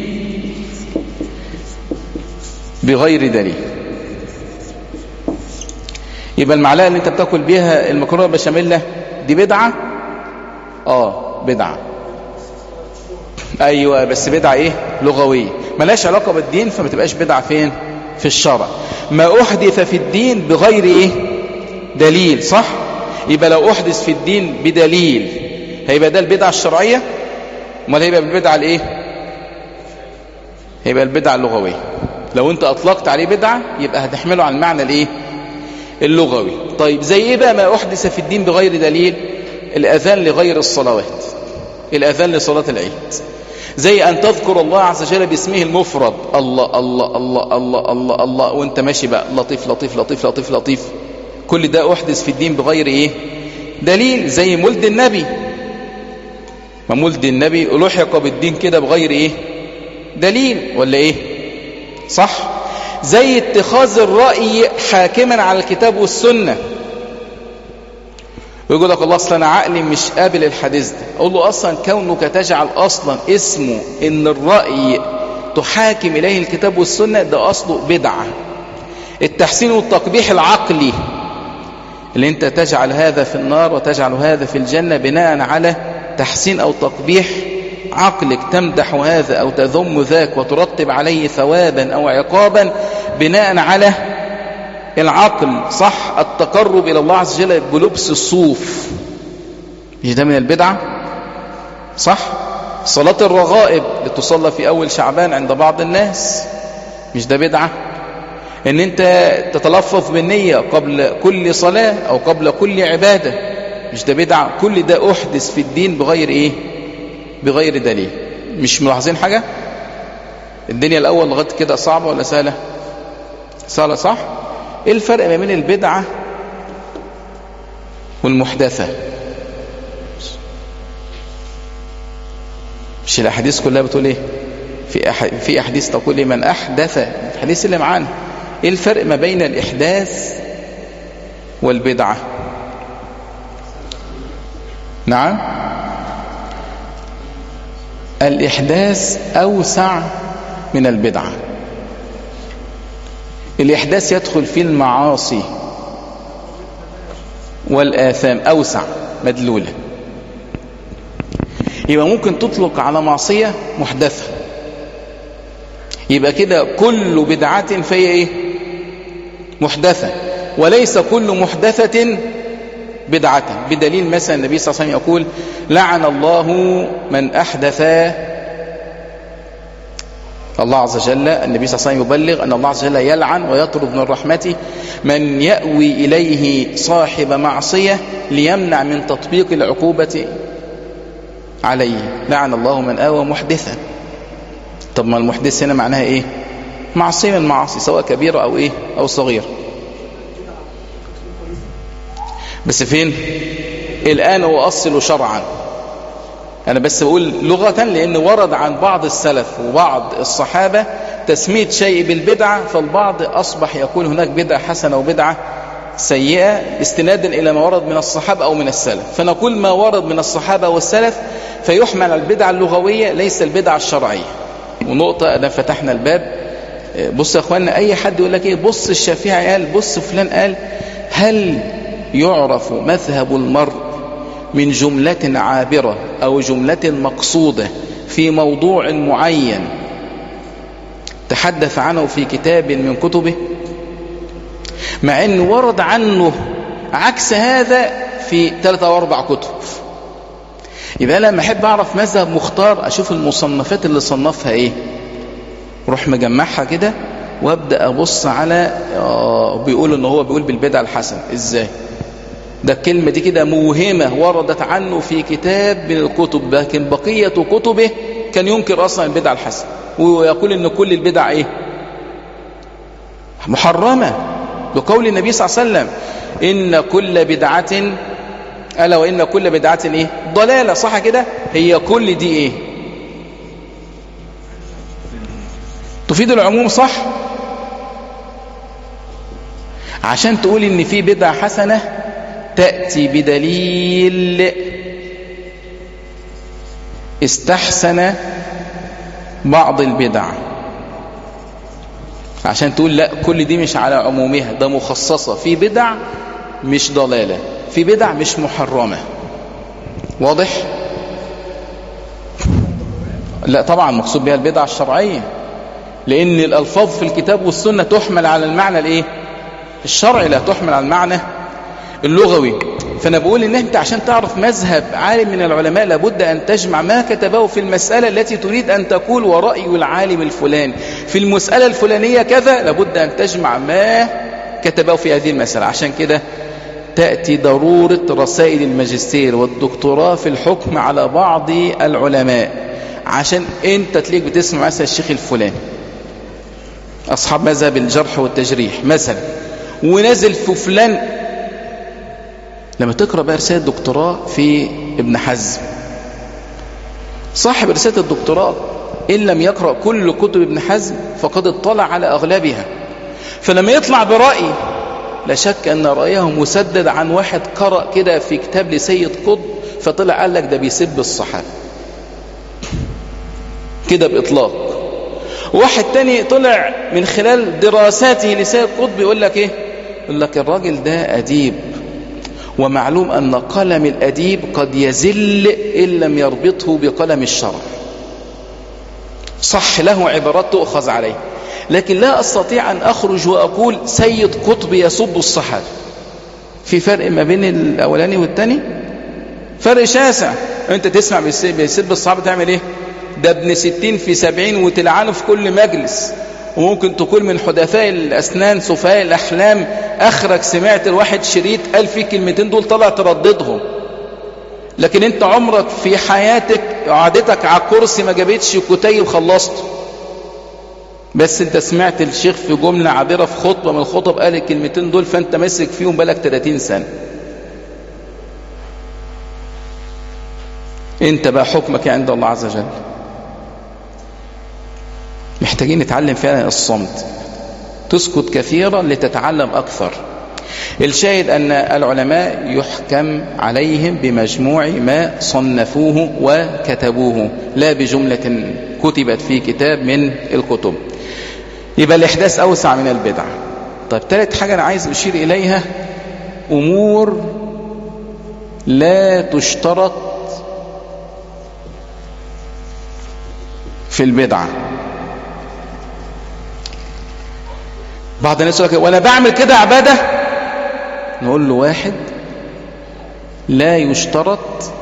بغير دليل يبقى المعلقه اللي انت بتاكل بيها المكرونه بشاميل دي بدعه اه بدعه ايوه بس بدعه ايه لغويه ملهاش علاقه بالدين فما تبقاش بدعه فين في الشرع ما احدث في الدين بغير ايه دليل صح يبقى لو احدث في الدين بدليل هيبقى ده البدعه الشرعيه امال هيبقى البدعه الايه هيبقى البدعه اللغويه لو انت اطلقت عليه بدعه يبقى هتحمله على المعنى الايه اللغوي طيب زي ايه بقى ما احدث في الدين بغير دليل الاذان لغير الصلوات الاذان لصلاه العيد زي ان تذكر الله عز وجل باسمه المفرد الله الله الله الله الله الله وانت ماشي بقى لطيف لطيف لطيف لطيف لطيف كل ده احدث في الدين بغير ايه دليل زي مولد النبي ما مولد النبي لحق بالدين كده بغير ايه دليل ولا ايه صح زي اتخاذ الرأي حاكما على الكتاب والسنة ويقول لك الله اصلا انا عقلي مش قابل الحديث ده اقول له اصلا كونك تجعل اصلا اسمه ان الرأي تحاكم اليه الكتاب والسنة ده اصله بدعة التحسين والتقبيح العقلي اللي انت تجعل هذا في النار وتجعل هذا في الجنة بناء على تحسين او تقبيح عقلك تمدح هذا أو تذم ذاك وترتب عليه ثوابا أو عقابا بناء على العقل صح التقرب إلى الله عز وجل بلبس الصوف مش ده من البدعة صح صلاة الرغائب لتصلى في أول شعبان عند بعض الناس مش ده بدعة ان انت تتلفظ بالنية قبل كل صلاة او قبل كل عبادة مش ده بدعة كل ده احدث في الدين بغير ايه بغير دليل مش ملاحظين حاجة الدنيا الأول لغاية كده صعبة ولا سهلة سهلة صح ايه الفرق ما بين البدعة والمحدثة مش الأحاديث كلها بتقول ايه في أح... في أحاديث تقول إيه من أحدث الحديث اللي معانا ايه الفرق ما بين الإحداث والبدعة نعم الإحداث أوسع من البدعة الإحداث يدخل فيه المعاصي والآثام أوسع مدلولة يبقى ممكن تطلق على معصية محدثة يبقى كده كل بدعة فهي إيه محدثة وليس كل محدثة بدعة بدليل مثلا النبي صلى الله عليه وسلم يقول لعن الله من أحدث الله عز وجل النبي صلى الله عليه وسلم يبلغ أن الله عز وجل يلعن ويطرد من رحمته من يأوي إليه صاحب معصية ليمنع من تطبيق العقوبة عليه لعن الله من آوى محدثا طب ما المحدث هنا معناها إيه معصية من المعاصي سواء كبيرة أو إيه أو صغيرة بس فين الآن هو أصل شرعا أنا بس بقول لغة لأن ورد عن بعض السلف وبعض الصحابة تسمية شيء بالبدعة فالبعض أصبح يقول هناك بدعة حسنة وبدعة سيئة استنادا إلى ما ورد من الصحابة أو من السلف فنقول ما ورد من الصحابة والسلف فيحمل على البدعة اللغوية ليس البدعة الشرعية ونقطة أنا فتحنا الباب بص يا أخوانا أي حد يقول لك إيه بص الشافعي قال بص فلان قال هل يعرف مذهب المرء من جملة عابرة أو جملة مقصودة في موضوع معين تحدث عنه في كتاب من كتبه مع أن ورد عنه عكس هذا في ثلاثة أو أربع كتب يبقى لما أحب أعرف مذهب مختار أشوف المصنفات اللي صنفها إيه روح مجمعها كده وابدا ابص على بيقول ان هو بيقول بالبدع الحسن ازاي ده الكلمه دي كده موهمه وردت عنه في كتاب من الكتب لكن بقيه كتبه كان ينكر اصلا البدع الحسن ويقول ان كل البدع ايه محرمة بقول النبي صلى الله عليه وسلم إن كل بدعة ألا وإن كل بدعة إيه ضلالة صح كده هي كل دي إيه تفيد العموم صح عشان تقول إن في بدعة حسنة تأتي بدليل استحسن بعض البدع عشان تقول لا كل دي مش على عمومها ده مخصصة في بدع مش ضلالة في بدع مش محرمة واضح لا طبعا مقصود بها البدع الشرعية لأن الألفاظ في الكتاب والسنة تحمل على المعنى الايه الشرعي لا تحمل على المعنى اللغوي فأنا بقول إن أنت عشان تعرف مذهب عالم من العلماء لابد أن تجمع ما كتبه في المسألة التي تريد أن تقول ورأي العالم الفلاني في المسألة الفلانية كذا لابد أن تجمع ما كتبه في هذه المسألة عشان كده تأتي ضرورة رسائل الماجستير والدكتوراه في الحكم على بعض العلماء عشان انت تليك بتسمع مثلا الشيخ الفلاني أصحاب مذهب الجرح والتجريح مثلا ونزل في فلان لما تقرأ بقى رسالة دكتوراه في ابن حزم صاحب رسالة الدكتوراه إن لم يقرأ كل كتب ابن حزم فقد اطلع على أغلبها فلما يطلع برأي لا شك أن رأيه مسدد عن واحد قرأ كده في كتاب لسيد قطب فطلع قال لك ده بيسب الصحابة كده بإطلاق واحد تاني طلع من خلال دراساته لسيد قطب يقول لك ايه يقول لك الراجل ده أديب ومعلوم أن قلم الأديب قد يزل إن لم يربطه بقلم الشرع صح له عبارات تؤخذ عليه لكن لا أستطيع أن أخرج وأقول سيد قطب يسب الصحابة في فرق ما بين الأولاني والتاني فرق شاسع أنت تسمع بيسب الصحابة تعمل إيه ده ابن ستين في سبعين وتلعنه في كل مجلس وممكن تكون من حدثاء الأسنان سفهاء الأحلام أخرك سمعت الواحد شريط قال فيه كلمتين دول طلع ترددهم لكن انت عمرك في حياتك قعدتك على الكرسي ما جابتش كتيب خلصته بس انت سمعت الشيخ في جملة عابرة في خطبة من الخطب قال الكلمتين دول فانت ماسك فيهم بالك 30 سنة انت بقى حكمك عند الله عز وجل محتاجين نتعلم فعلا الصمت تسكت كثيرا لتتعلم أكثر الشاهد أن العلماء يحكم عليهم بمجموع ما صنفوه وكتبوه لا بجملة كتبت في كتاب من الكتب يبقى الإحداث أوسع من البدع طيب ثالث حاجة أنا عايز أشير إليها أمور لا تشترط في البدعة بعض الناس يقول لك وانا بعمل كده عباده نقول له واحد لا يشترط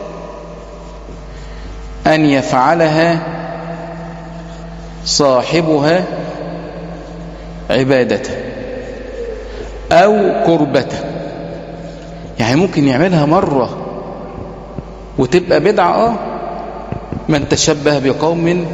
ان يفعلها صاحبها عباده او قربه يعني ممكن يعملها مره وتبقى بدعه اه من تشبه بقوم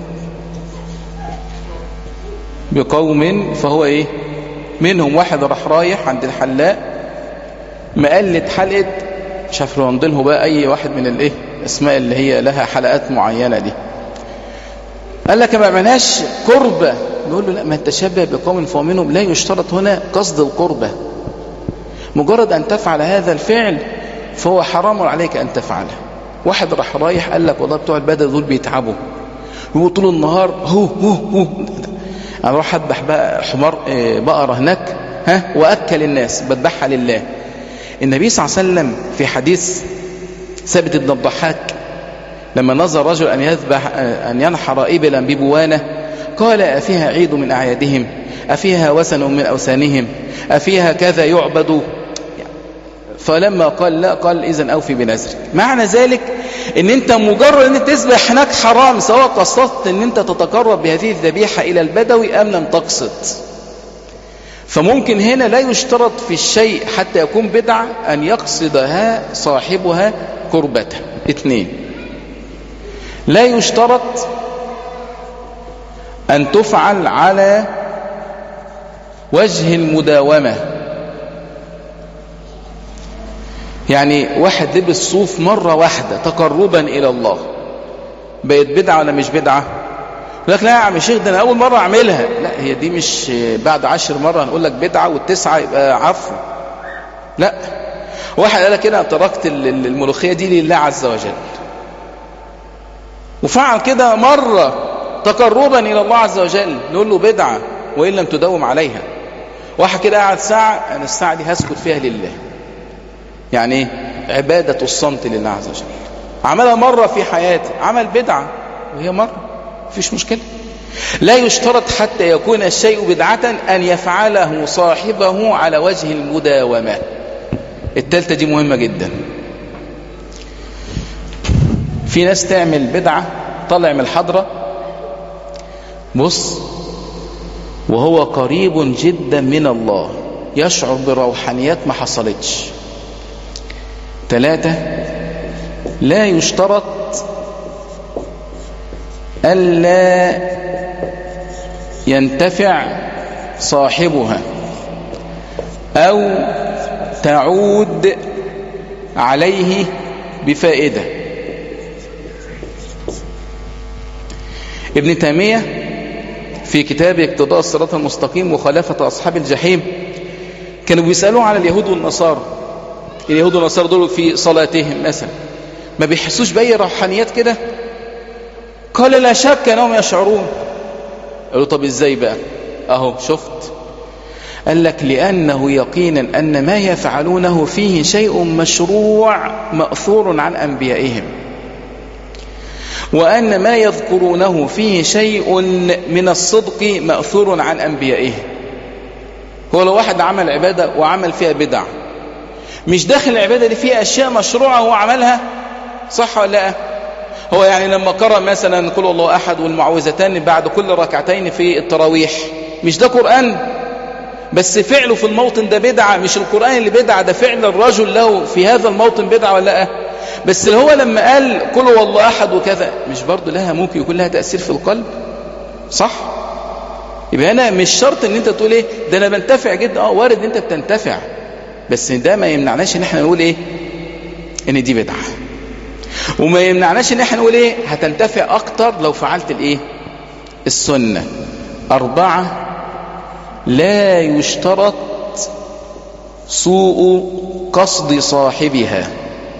بقوم فهو ايه منهم واحد راح رايح عند الحلاق مقلد حلقة مش عارف له بقى اي واحد من الايه اسماء اللي هي لها حلقات معينة دي قال لك ما عملناش قربة نقول له لا ما تشبه بقوم فهو منهم لا يشترط هنا قصد القربة مجرد ان تفعل هذا الفعل فهو حرام عليك ان تفعله واحد راح رايح قال لك والله بتوع البدر دول بيتعبوا هو طول النهار هو هو هو انا اروح اذبح بقى حمار بقره هناك ها واكل الناس بذبحها لله النبي صلى الله عليه وسلم في حديث ثابت بن الضحاك لما نظر رجل ان يذبح ان ينحر ابلا ببوانه قال افيها عيد من اعيادهم افيها وثن من اوثانهم افيها كذا يعبد فلما قال لا قال اذا اوفي بنذرك معنى ذلك ان انت مجرد ان تذبح هناك حرام سواء قصدت ان انت تتقرب بهذه الذبيحة الى البدوي ام لم تقصد فممكن هنا لا يشترط في الشيء حتى يكون بدعة ان يقصدها صاحبها قربته اثنين لا يشترط ان تفعل على وجه المداومة يعني واحد لبس صوف مرة واحدة تقربا إلى الله بقت بدعة ولا مش بدعة يقول لك لا يا عم شيخ ده أنا أول مرة أعملها لا هي دي مش بعد عشر مرة هنقول لك بدعة والتسعة يبقى عفو لا واحد قال لك كده تركت الملوخية دي لله عز وجل وفعل كده مرة تقربا إلى الله عز وجل نقول له بدعة وإن لم تداوم عليها واحد كده قاعد ساعة أنا الساعة دي هسكت فيها لله يعني ايه عبادة الصمت لله عز وجل عملها مرة في حياته عمل بدعة وهي مرة مفيش مشكلة لا يشترط حتى يكون الشيء بدعة أن يفعله صاحبه على وجه المداومة التالتة دي مهمة جدا في ناس تعمل بدعة طلع من الحضرة بص وهو قريب جدا من الله يشعر بروحانيات ما حصلتش ثلاثة لا يشترط ألا ينتفع صاحبها أو تعود عليه بفائدة ابن تيمية في كتاب اقتضاء الصراط المستقيم وخلافة أصحاب الجحيم كانوا بيسألوا على اليهود والنصارى اليهود والنصارى دول في صلاتهم مثلا ما بيحسوش بأي روحانيات كده قال لا شك أنهم يشعرون قالوا طب ازاي بقى اهو شفت قال لك لأنه يقينا أن ما يفعلونه فيه شيء مشروع مأثور عن أنبيائهم وأن ما يذكرونه فيه شيء من الصدق مأثور عن أنبيائهم هو لو واحد عمل عبادة وعمل فيها بدع مش داخل العبادة دي فيها أشياء مشروعة هو عملها صح ولا لا هو يعني لما قرأ مثلا قل الله أحد والمعوذتان بعد كل ركعتين في التراويح مش ده قرآن بس فعله في الموطن ده بدعة مش القرآن اللي بدعة ده فعل الرجل له في هذا الموطن بدعة ولا لا بس هو لما قال قل والله أحد وكذا مش برضه لها ممكن يكون لها تأثير في القلب صح يبقى هنا مش شرط ان انت تقول ايه ده انا بنتفع جدا اه وارد ان انت بتنتفع بس ده ما يمنعناش ان احنا نقول ايه ان دي بدعه وما يمنعناش ان احنا نقول ايه هتنتفع اكتر لو فعلت الايه السنه اربعه لا يشترط سوء قصد صاحبها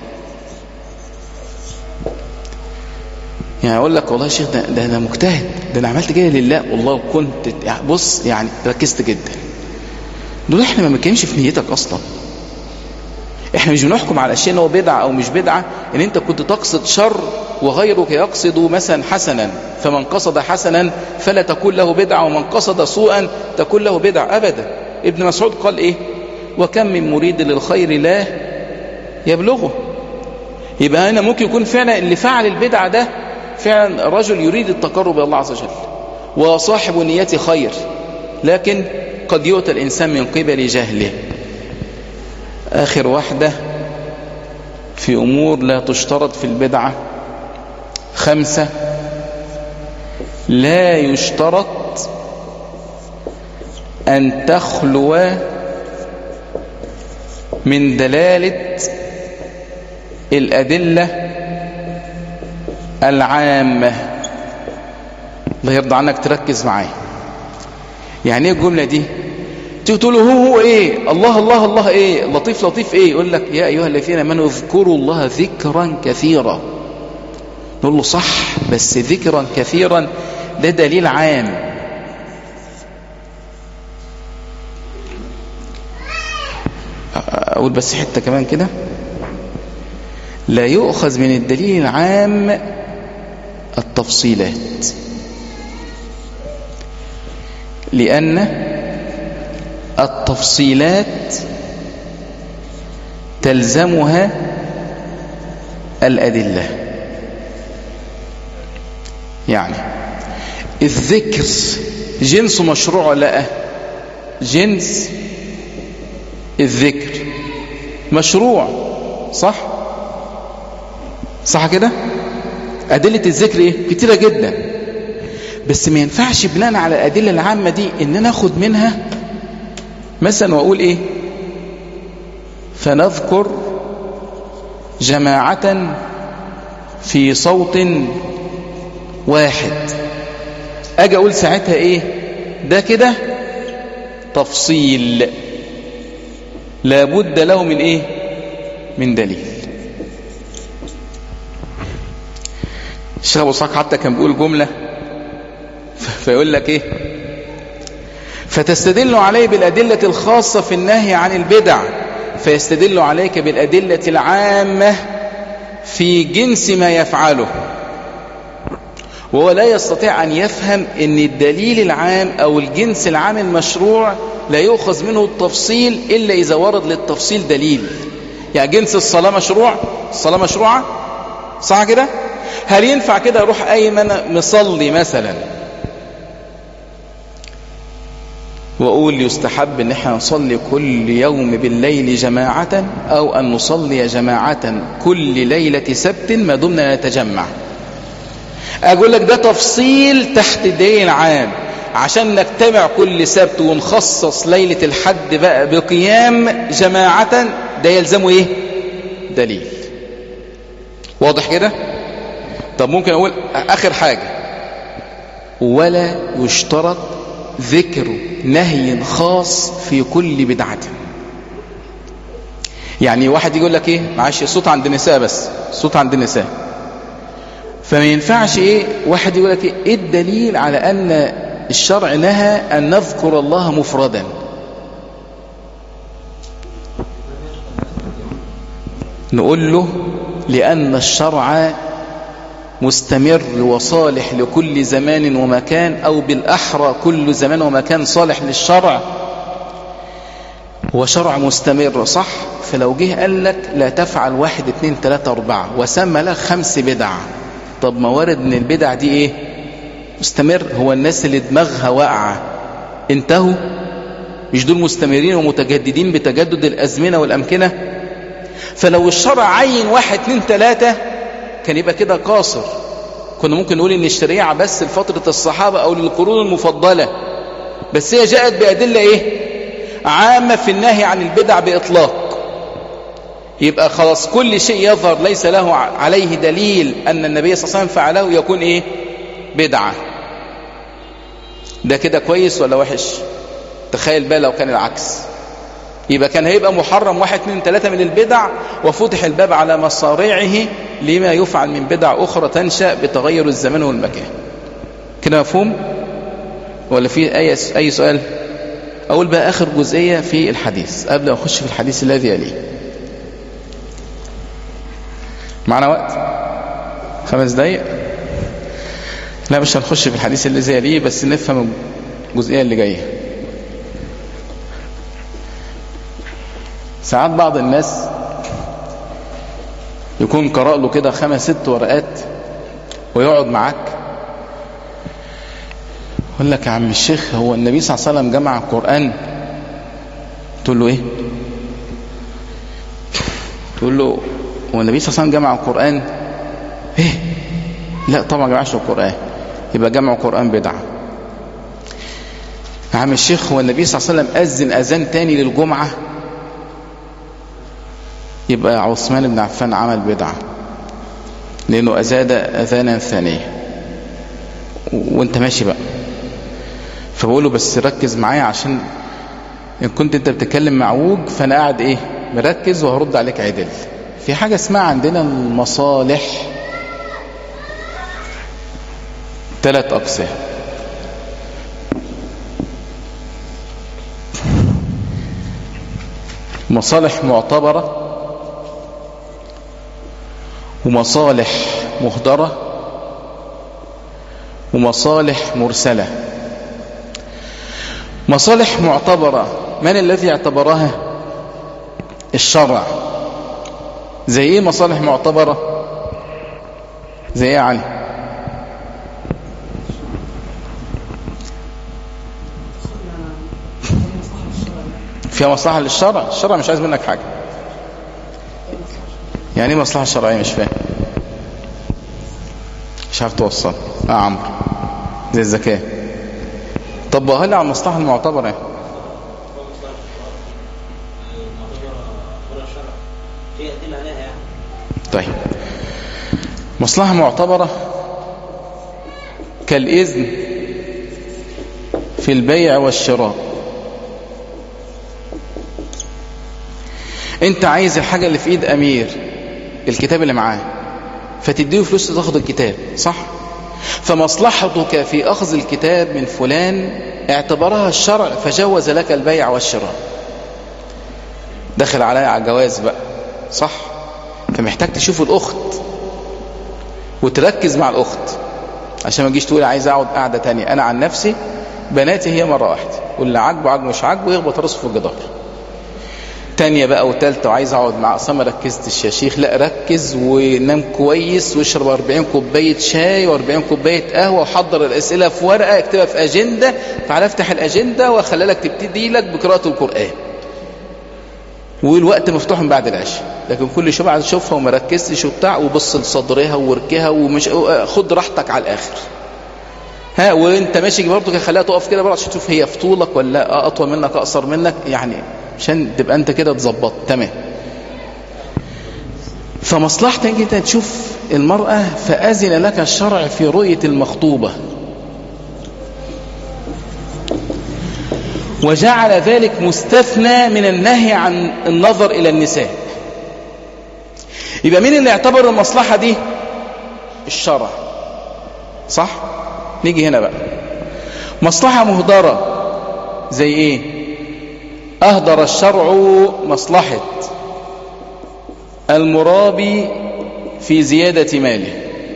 يعني اقول لك والله يا شيخ ده, ده انا مجتهد ده انا عملت كده لله والله كنت بص يعني ركزت جدا دول احنا ما بنتكلمش في نيتك اصلا احنا مش بنحكم على الشيء ان هو بدعه او مش بدعه ان انت كنت تقصد شر وغيرك يقصد مثلا حسنا فمن قصد حسنا فلا تكون له بدعه ومن قصد سوءا تكون له بدعه ابدا ابن مسعود قال ايه وكم من مريد للخير لا يبلغه يبقى هنا ممكن يكون فعلا اللي فعل البدعه ده فعلا رجل يريد التقرب الى الله عز وجل وصاحب نية خير لكن قد يؤتى الإنسان من قبل جهله آخر واحدة في أمور لا تشترط في البدعة خمسة لا يشترط أن تخلو من دلالة الأدلة العامة الله يرضى عنك تركز معايا يعني ايه الجملة دي تقول له هو هو ايه الله الله الله ايه لطيف لطيف ايه يقول لك يا ايها الذين امنوا اذكروا الله ذكرا كثيرا نقول له صح بس ذكرا كثيرا ده دليل عام اقول بس حتة كمان كده لا يؤخذ من الدليل العام التفصيلات لأن التفصيلات تلزمها الأدلة يعني الذكر جنس مشروع ولا جنس الذكر مشروع صح صح كده أدلة الذكر إيه؟ كتيرة جدا بس ما ينفعش بناء على الأدلة العامة دي إن أنا أخد منها مثلا واقول ايه فنذكر جماعة في صوت واحد اجي اقول ساعتها ايه ده كده تفصيل لابد له من ايه من دليل الشيخ ابو اسحاق حتى كان بيقول جمله فيقول لك ايه فتستدل عليه بالادله الخاصه في النهي عن البدع فيستدل عليك بالادله العامه في جنس ما يفعله وهو لا يستطيع أن يفهم أن الدليل العام أو الجنس العام المشروع لا يؤخذ منه التفصيل إلا إذا ورد للتفصيل دليل يعني جنس الصلاة مشروع الصلاة مشروعة صح كده هل ينفع كده أروح أيمن مصلي مثلا وأقول يستحب أن احنا نصلي كل يوم بالليل جماعة أو أن نصلي جماعة كل ليلة سبت ما دمنا نتجمع أقول لك ده تفصيل تحت الدين عام عشان نجتمع كل سبت ونخصص ليلة الحد بقى بقيام جماعة ده يلزمه ايه دليل واضح كده طب ممكن اقول اخر حاجة ولا يشترط ذكر نهي خاص في كل بدعة يعني واحد يقول لك ايه معلش الصوت عند النساء بس الصوت عند النساء فما ينفعش ايه واحد يقول لك ايه الدليل على ان الشرع نهى ان نذكر الله مفردا نقول له لان الشرع مستمر وصالح لكل زمان ومكان او بالاحرى كل زمان ومكان صالح للشرع هو شرع مستمر صح فلو جه قال لك لا تفعل واحد اتنين تلاتة اربعة وسمى لك خمس بدع طب ما وارد ان البدع دي ايه مستمر هو الناس اللي دماغها واقعة انتهوا مش دول مستمرين ومتجددين بتجدد الازمنة والامكنة فلو الشرع عين واحد اتنين تلاتة كان يبقى كده قاصر كنا ممكن نقول ان الشريعة بس لفترة الصحابة او للقرون المفضلة بس هي جاءت بأدلة ايه عامة في النهي عن البدع بإطلاق يبقى خلاص كل شيء يظهر ليس له عليه دليل أن النبي صلى الله عليه وسلم فعله يكون إيه بدعة ده كده كويس ولا وحش تخيل بقى لو كان العكس يبقى كان هيبقى محرم واحد اثنين ثلاثة من البدع وفتح الباب على مصارعه لما يفعل من بدع أخرى تنشأ بتغير الزمان والمكان كده مفهوم ولا في أي أي سؤال أقول بقى آخر جزئية في الحديث قبل ما أخش في الحديث الذي يليه معنا وقت خمس دقايق لا مش هنخش في الحديث اللي زي ليه بس نفهم الجزئية اللي جاية ساعات بعض الناس يكون قرأ له كده خمس ست ورقات ويقعد معاك يقول لك يا عم الشيخ هو النبي صلى الله عليه وسلم جمع القرآن تقول له ايه تقول له هو النبي صلى الله عليه وسلم جمع القرآن ايه لا طبعا ما جمعش القرآن يبقى جمع القرآن بدعة يا عم الشيخ هو النبي صلى الله عليه وسلم أذن أذان تاني للجمعة يبقى عثمان بن عفان عمل بدعة لأنه أزاد أذانا ثانية وانت ماشي بقى فبقول له بس ركز معايا عشان إن كنت انت بتتكلم معوج فأنا قاعد ايه مركز وهرد عليك عدل في حاجة اسمها عندنا المصالح ثلاث أقسام مصالح معتبرة ومصالح مهدرة ومصالح مرسلة مصالح معتبرة من الذي اعتبرها الشرع زي ايه مصالح معتبرة زي ايه علي فيها مصلحة للشرع الشرع مش عايز منك حاجة يعني ايه مصلحة شرعية مش فاهم مش عارف توصل اه عمرو زي الزكاة طب هل على المصلحة المعتبرة طيب مصلحة معتبرة كالإذن في البيع والشراء انت عايز الحاجة اللي في ايد امير الكتاب اللي معاه فتديه فلوس تاخد الكتاب صح فمصلحتك في اخذ الكتاب من فلان اعتبرها الشرع فجوز لك البيع والشراء دخل عليا على الجواز بقى صح فمحتاج تشوف الاخت وتركز مع الاخت عشان ما تجيش تقول عايز اقعد قعده تانية انا عن نفسي بناتي هي مره واحده واللي عاجبه عاجبه مش عاجبه يخبط راسه في الجدار تانية بقى وتالتة وعايز اقعد مع اصلا ما ركزتش يا شيخ لا ركز ونام كويس واشرب 40 كوبايه شاي و40 كوبايه قهوه وحضر الاسئله في ورقه اكتبها في اجنده تعالى افتح الاجنده واخلي لك تبتدي لك بقراءه القران والوقت مفتوح من بعد العشاء لكن كل شويه عايز اشوفها وما ركزتش وبتاع وبص لصدرها ووركها ومش خد راحتك على الاخر ها وانت ماشي برضه خليها تقف كده برضه عشان تشوف هي في طولك ولا اطول منك اقصر منك يعني عشان تبقى انت كده اتظبطت تمام فمصلحتك انت تشوف المرأة فأذن لك الشرع في رؤية المخطوبة وجعل ذلك مستثنى من النهي عن النظر إلى النساء يبقى مين اللي اعتبر المصلحة دي الشرع صح نيجي هنا بقى مصلحة مهدرة زي ايه اهدر الشرع مصلحة المرابي في زيادة ماله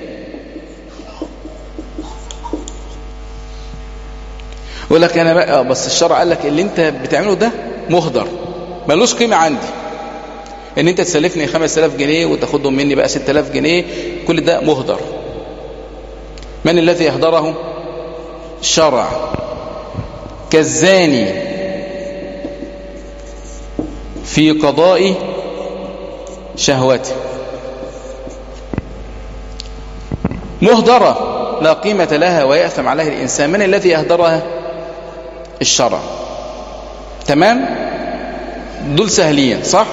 يقول لك انا بقى بس الشرع قال لك اللي انت بتعمله ده مهدر ملوش قيمة عندي ان انت تسلفني 5000 جنيه وتاخدهم مني بقى 6000 جنيه كل ده مهدر من الذي يهدره الشرع كالزاني في قضاء شهوته مهدرة لا قيمة لها ويأثم عليها الإنسان من الذي يهدرها الشرع تمام دول سهلين صح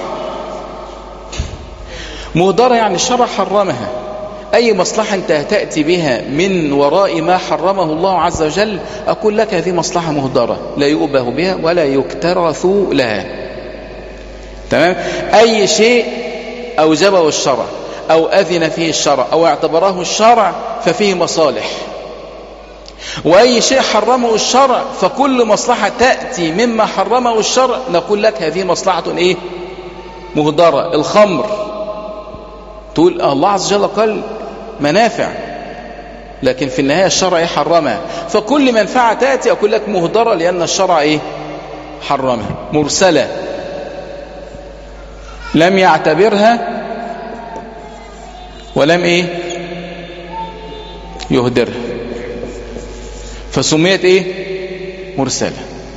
مهدرة يعني الشرع حرمها أي مصلحة أنت تأتي بها من وراء ما حرمه الله عز وجل أقول لك هذه مصلحة مهدرة لا يؤبه بها ولا يكترث لها تمام أي شيء أوجبه الشرع أو أذن فيه الشرع أو اعتبره الشرع ففيه مصالح وأي شيء حرمه الشرع فكل مصلحة تأتي مما حرمه الشرع نقول لك هذه مصلحة إيه مهدرة الخمر تقول الله عز وجل قال منافع لكن في النهاية الشرع حرمها فكل منفعة تأتي أقول لك مهدرة لأن الشرع إيه حرمها مرسلة لم يعتبرها ولم إيه يهدرها فسميت إيه مرسلة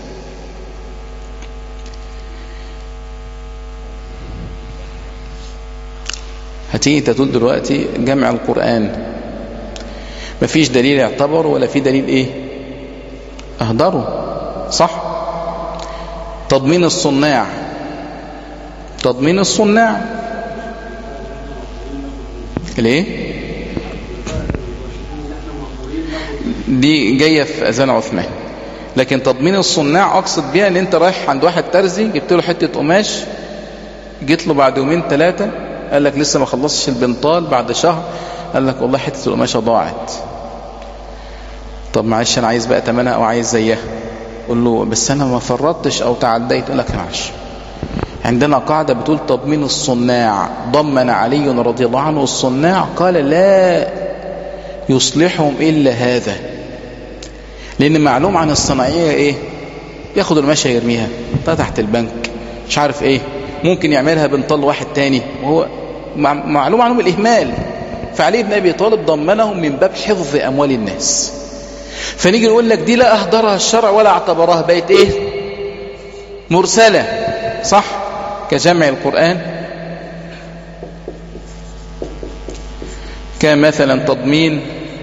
هتيجي انت تقول دلوقتي جمع القرآن مفيش دليل يعتبر ولا في دليل ايه اهدره صح تضمين الصناع تضمين الصناع ليه دي جاية في أذان عثمان لكن تضمين الصناع أقصد بيها ان انت رايح عند واحد ترزي جبت له حتة قماش جيت له بعد يومين ثلاثة قال لك لسه ما خلصتش البنطال بعد شهر قال لك والله حتة القماشة ضاعت طب معلش انا عايز بقى تمنها او عايز زيها قول له بس انا ما فرطتش او تعديت قال لك معلش عندنا قاعدة بتقول تضمين الصناع ضمن علي رضي الله عنه الصناع قال لا يصلحهم إلا هذا لأن معلوم عن الصناعية إيه ياخد المشى يرميها تحت البنك مش عارف إيه ممكن يعملها بنطل واحد تاني وهو معلوم عنهم الإهمال فعلي بن أبي طالب ضمنهم من باب حفظ أموال الناس فنيجي نقول لك دي لا أهدرها الشرع ولا اعتبرها بيت إيه مرسلة صح كجمع القرآن كمثلا تضمين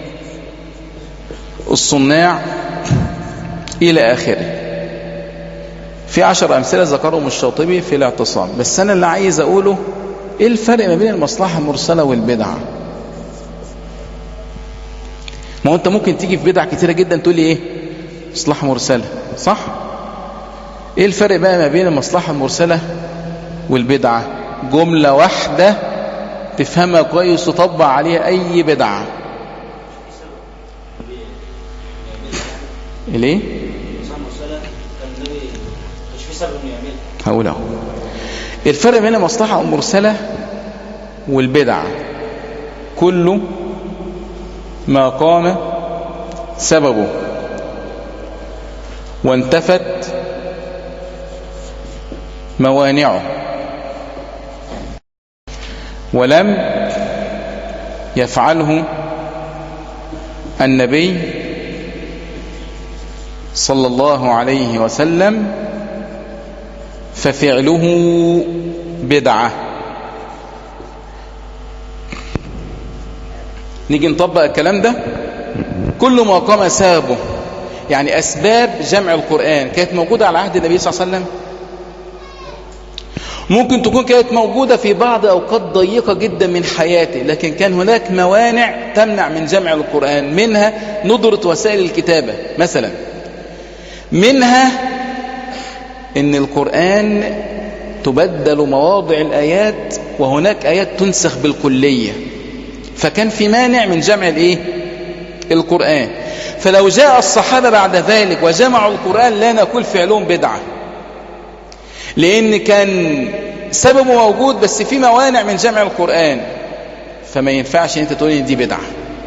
الصناع إلى آخره في عشر أمثلة ذكرهم الشاطبي في الاعتصام بس أنا اللي عايز أقوله ايه الفرق ما بين المصلحة المرسلة والبدعة ما هو انت ممكن تيجي في بدع كتيرة جدا تقول لي ايه مصلحة مرسلة صح ايه الفرق بقى ما بين المصلحة المرسلة والبدعة جملة واحدة تفهمها كويس وتطبق عليها اي بدعة ليه هقول اهو الفرق بين المصلحة المرسلة والبدعة كل ما قام سببه وانتفت موانعه ولم يفعله النبي صلى الله عليه وسلم ففعله بدعة نيجي نطبق الكلام ده كل ما قام سببه يعني أسباب جمع القرآن كانت موجودة على عهد النبي صلى الله عليه وسلم ممكن تكون كانت موجودة في بعض أوقات ضيقة جدا من حياته لكن كان هناك موانع تمنع من جمع القرآن منها ندرة وسائل الكتابة مثلا منها ان القرآن تبدل مواضع الآيات وهناك آيات تنسخ بالكلية فكان في مانع من جمع الايه القرآن فلو جاء الصحابة بعد ذلك وجمعوا القرآن لا نقول فعلهم بدعة لأن كان سببه موجود بس في موانع من جمع القرآن فما ينفعش انت تقول ان دي بدعة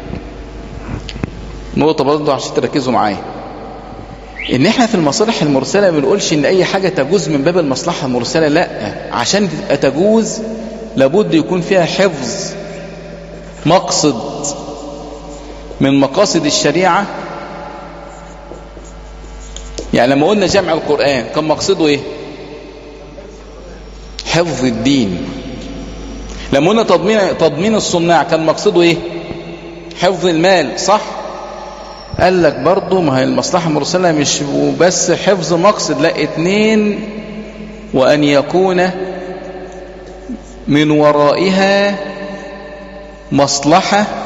نقطة برضه عشان تركزوا معايا ان احنا في المصالح المرسلة ما بنقولش ان اي حاجة تجوز من باب المصلحة المرسلة لا عشان تبقى تجوز لابد يكون فيها حفظ مقصد من مقاصد الشريعة يعني لما قلنا جمع القرآن كان مقصده ايه حفظ الدين لما قلنا تضمين, تضمين الصناع كان مقصده ايه حفظ المال صح قال لك برضه ما هي المصلحة المرسلة مش بس حفظ مقصد لا اتنين وأن يكون من ورائها مصلحة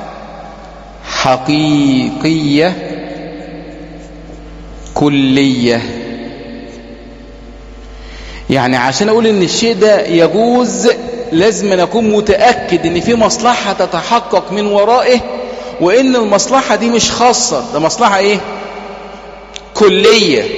حقيقية كلية يعني عشان أقول إن الشيء ده يجوز لازم أكون متأكد إن في مصلحة تتحقق من ورائه وإن المصلحة دي مش خاصة ده مصلحة إيه كلية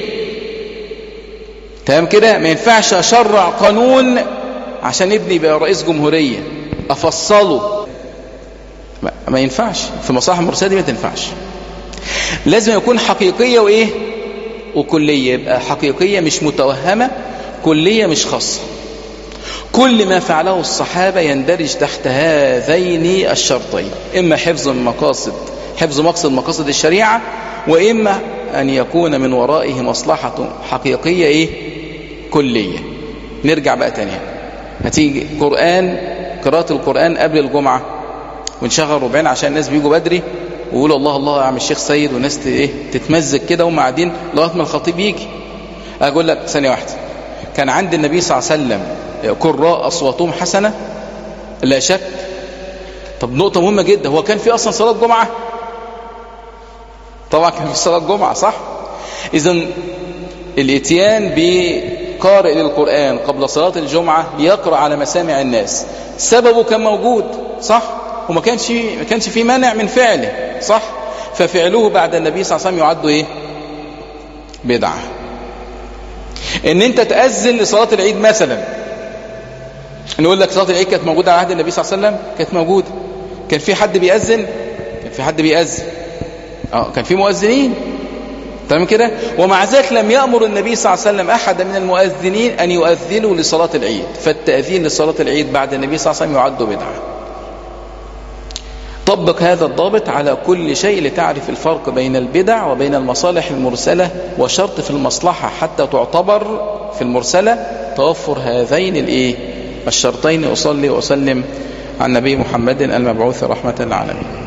تمام كده ما ينفعش أشرع قانون عشان ابني يبقى رئيس جمهورية أفصله ما ينفعش في مصلحة المرسلة دي ما تنفعش لازم يكون حقيقية وإيه وكلية يبقى حقيقية مش متوهمة كلية مش خاصة كل ما فعله الصحابة يندرج تحت هذين الشرطين إما حفظ المقاصد حفظ مقصد مقاصد الشريعة وإما أن يكون من ورائه مصلحة حقيقية إيه؟ كلية نرجع بقى تاني هتيجي قرآن قراءة القرآن قبل الجمعة ونشغل ربعين عشان الناس بيجوا بدري ويقولوا الله الله يا عم الشيخ سيد والناس ايه تتمزج كده وهم قاعدين لغايه ما الخطيب يجي اقول لك ثانيه واحده كان عند النبي صلى الله عليه وسلم قراء اصواتهم حسنه لا شك طب نقطه مهمه جدا هو كان في اصلا صلاه جمعه طبعا كان في صلاه جمعه صح اذا الاتيان بقارئ للقران قبل صلاه الجمعه ليقرا على مسامع الناس سببه كان موجود صح وما كانش ما كانش في مانع من فعله صح ففعله بعد النبي صلى الله عليه وسلم يعد ايه بدعه ان انت تاذن لصلاه العيد مثلا نقول لك صلاه العيد كانت موجوده على عهد النبي صلى الله عليه وسلم كانت موجوده كان في حد بيأذن كان في حد بيأذن اه كان في مؤذنين تمام كده ومع ذلك لم يأمر النبي صلى الله عليه وسلم أحد من المؤذنين أن يؤذنوا لصلاة العيد فالتأذين لصلاة العيد بعد النبي صلى الله عليه وسلم يعد بدعة طبق هذا الضابط على كل شيء لتعرف الفرق بين البدع وبين المصالح المرسلة وشرط في المصلحة حتى تعتبر في المرسلة توفر هذين الايه الشرطين أصلي وأسلم عن نبي محمد المبعوث رحمة العالمين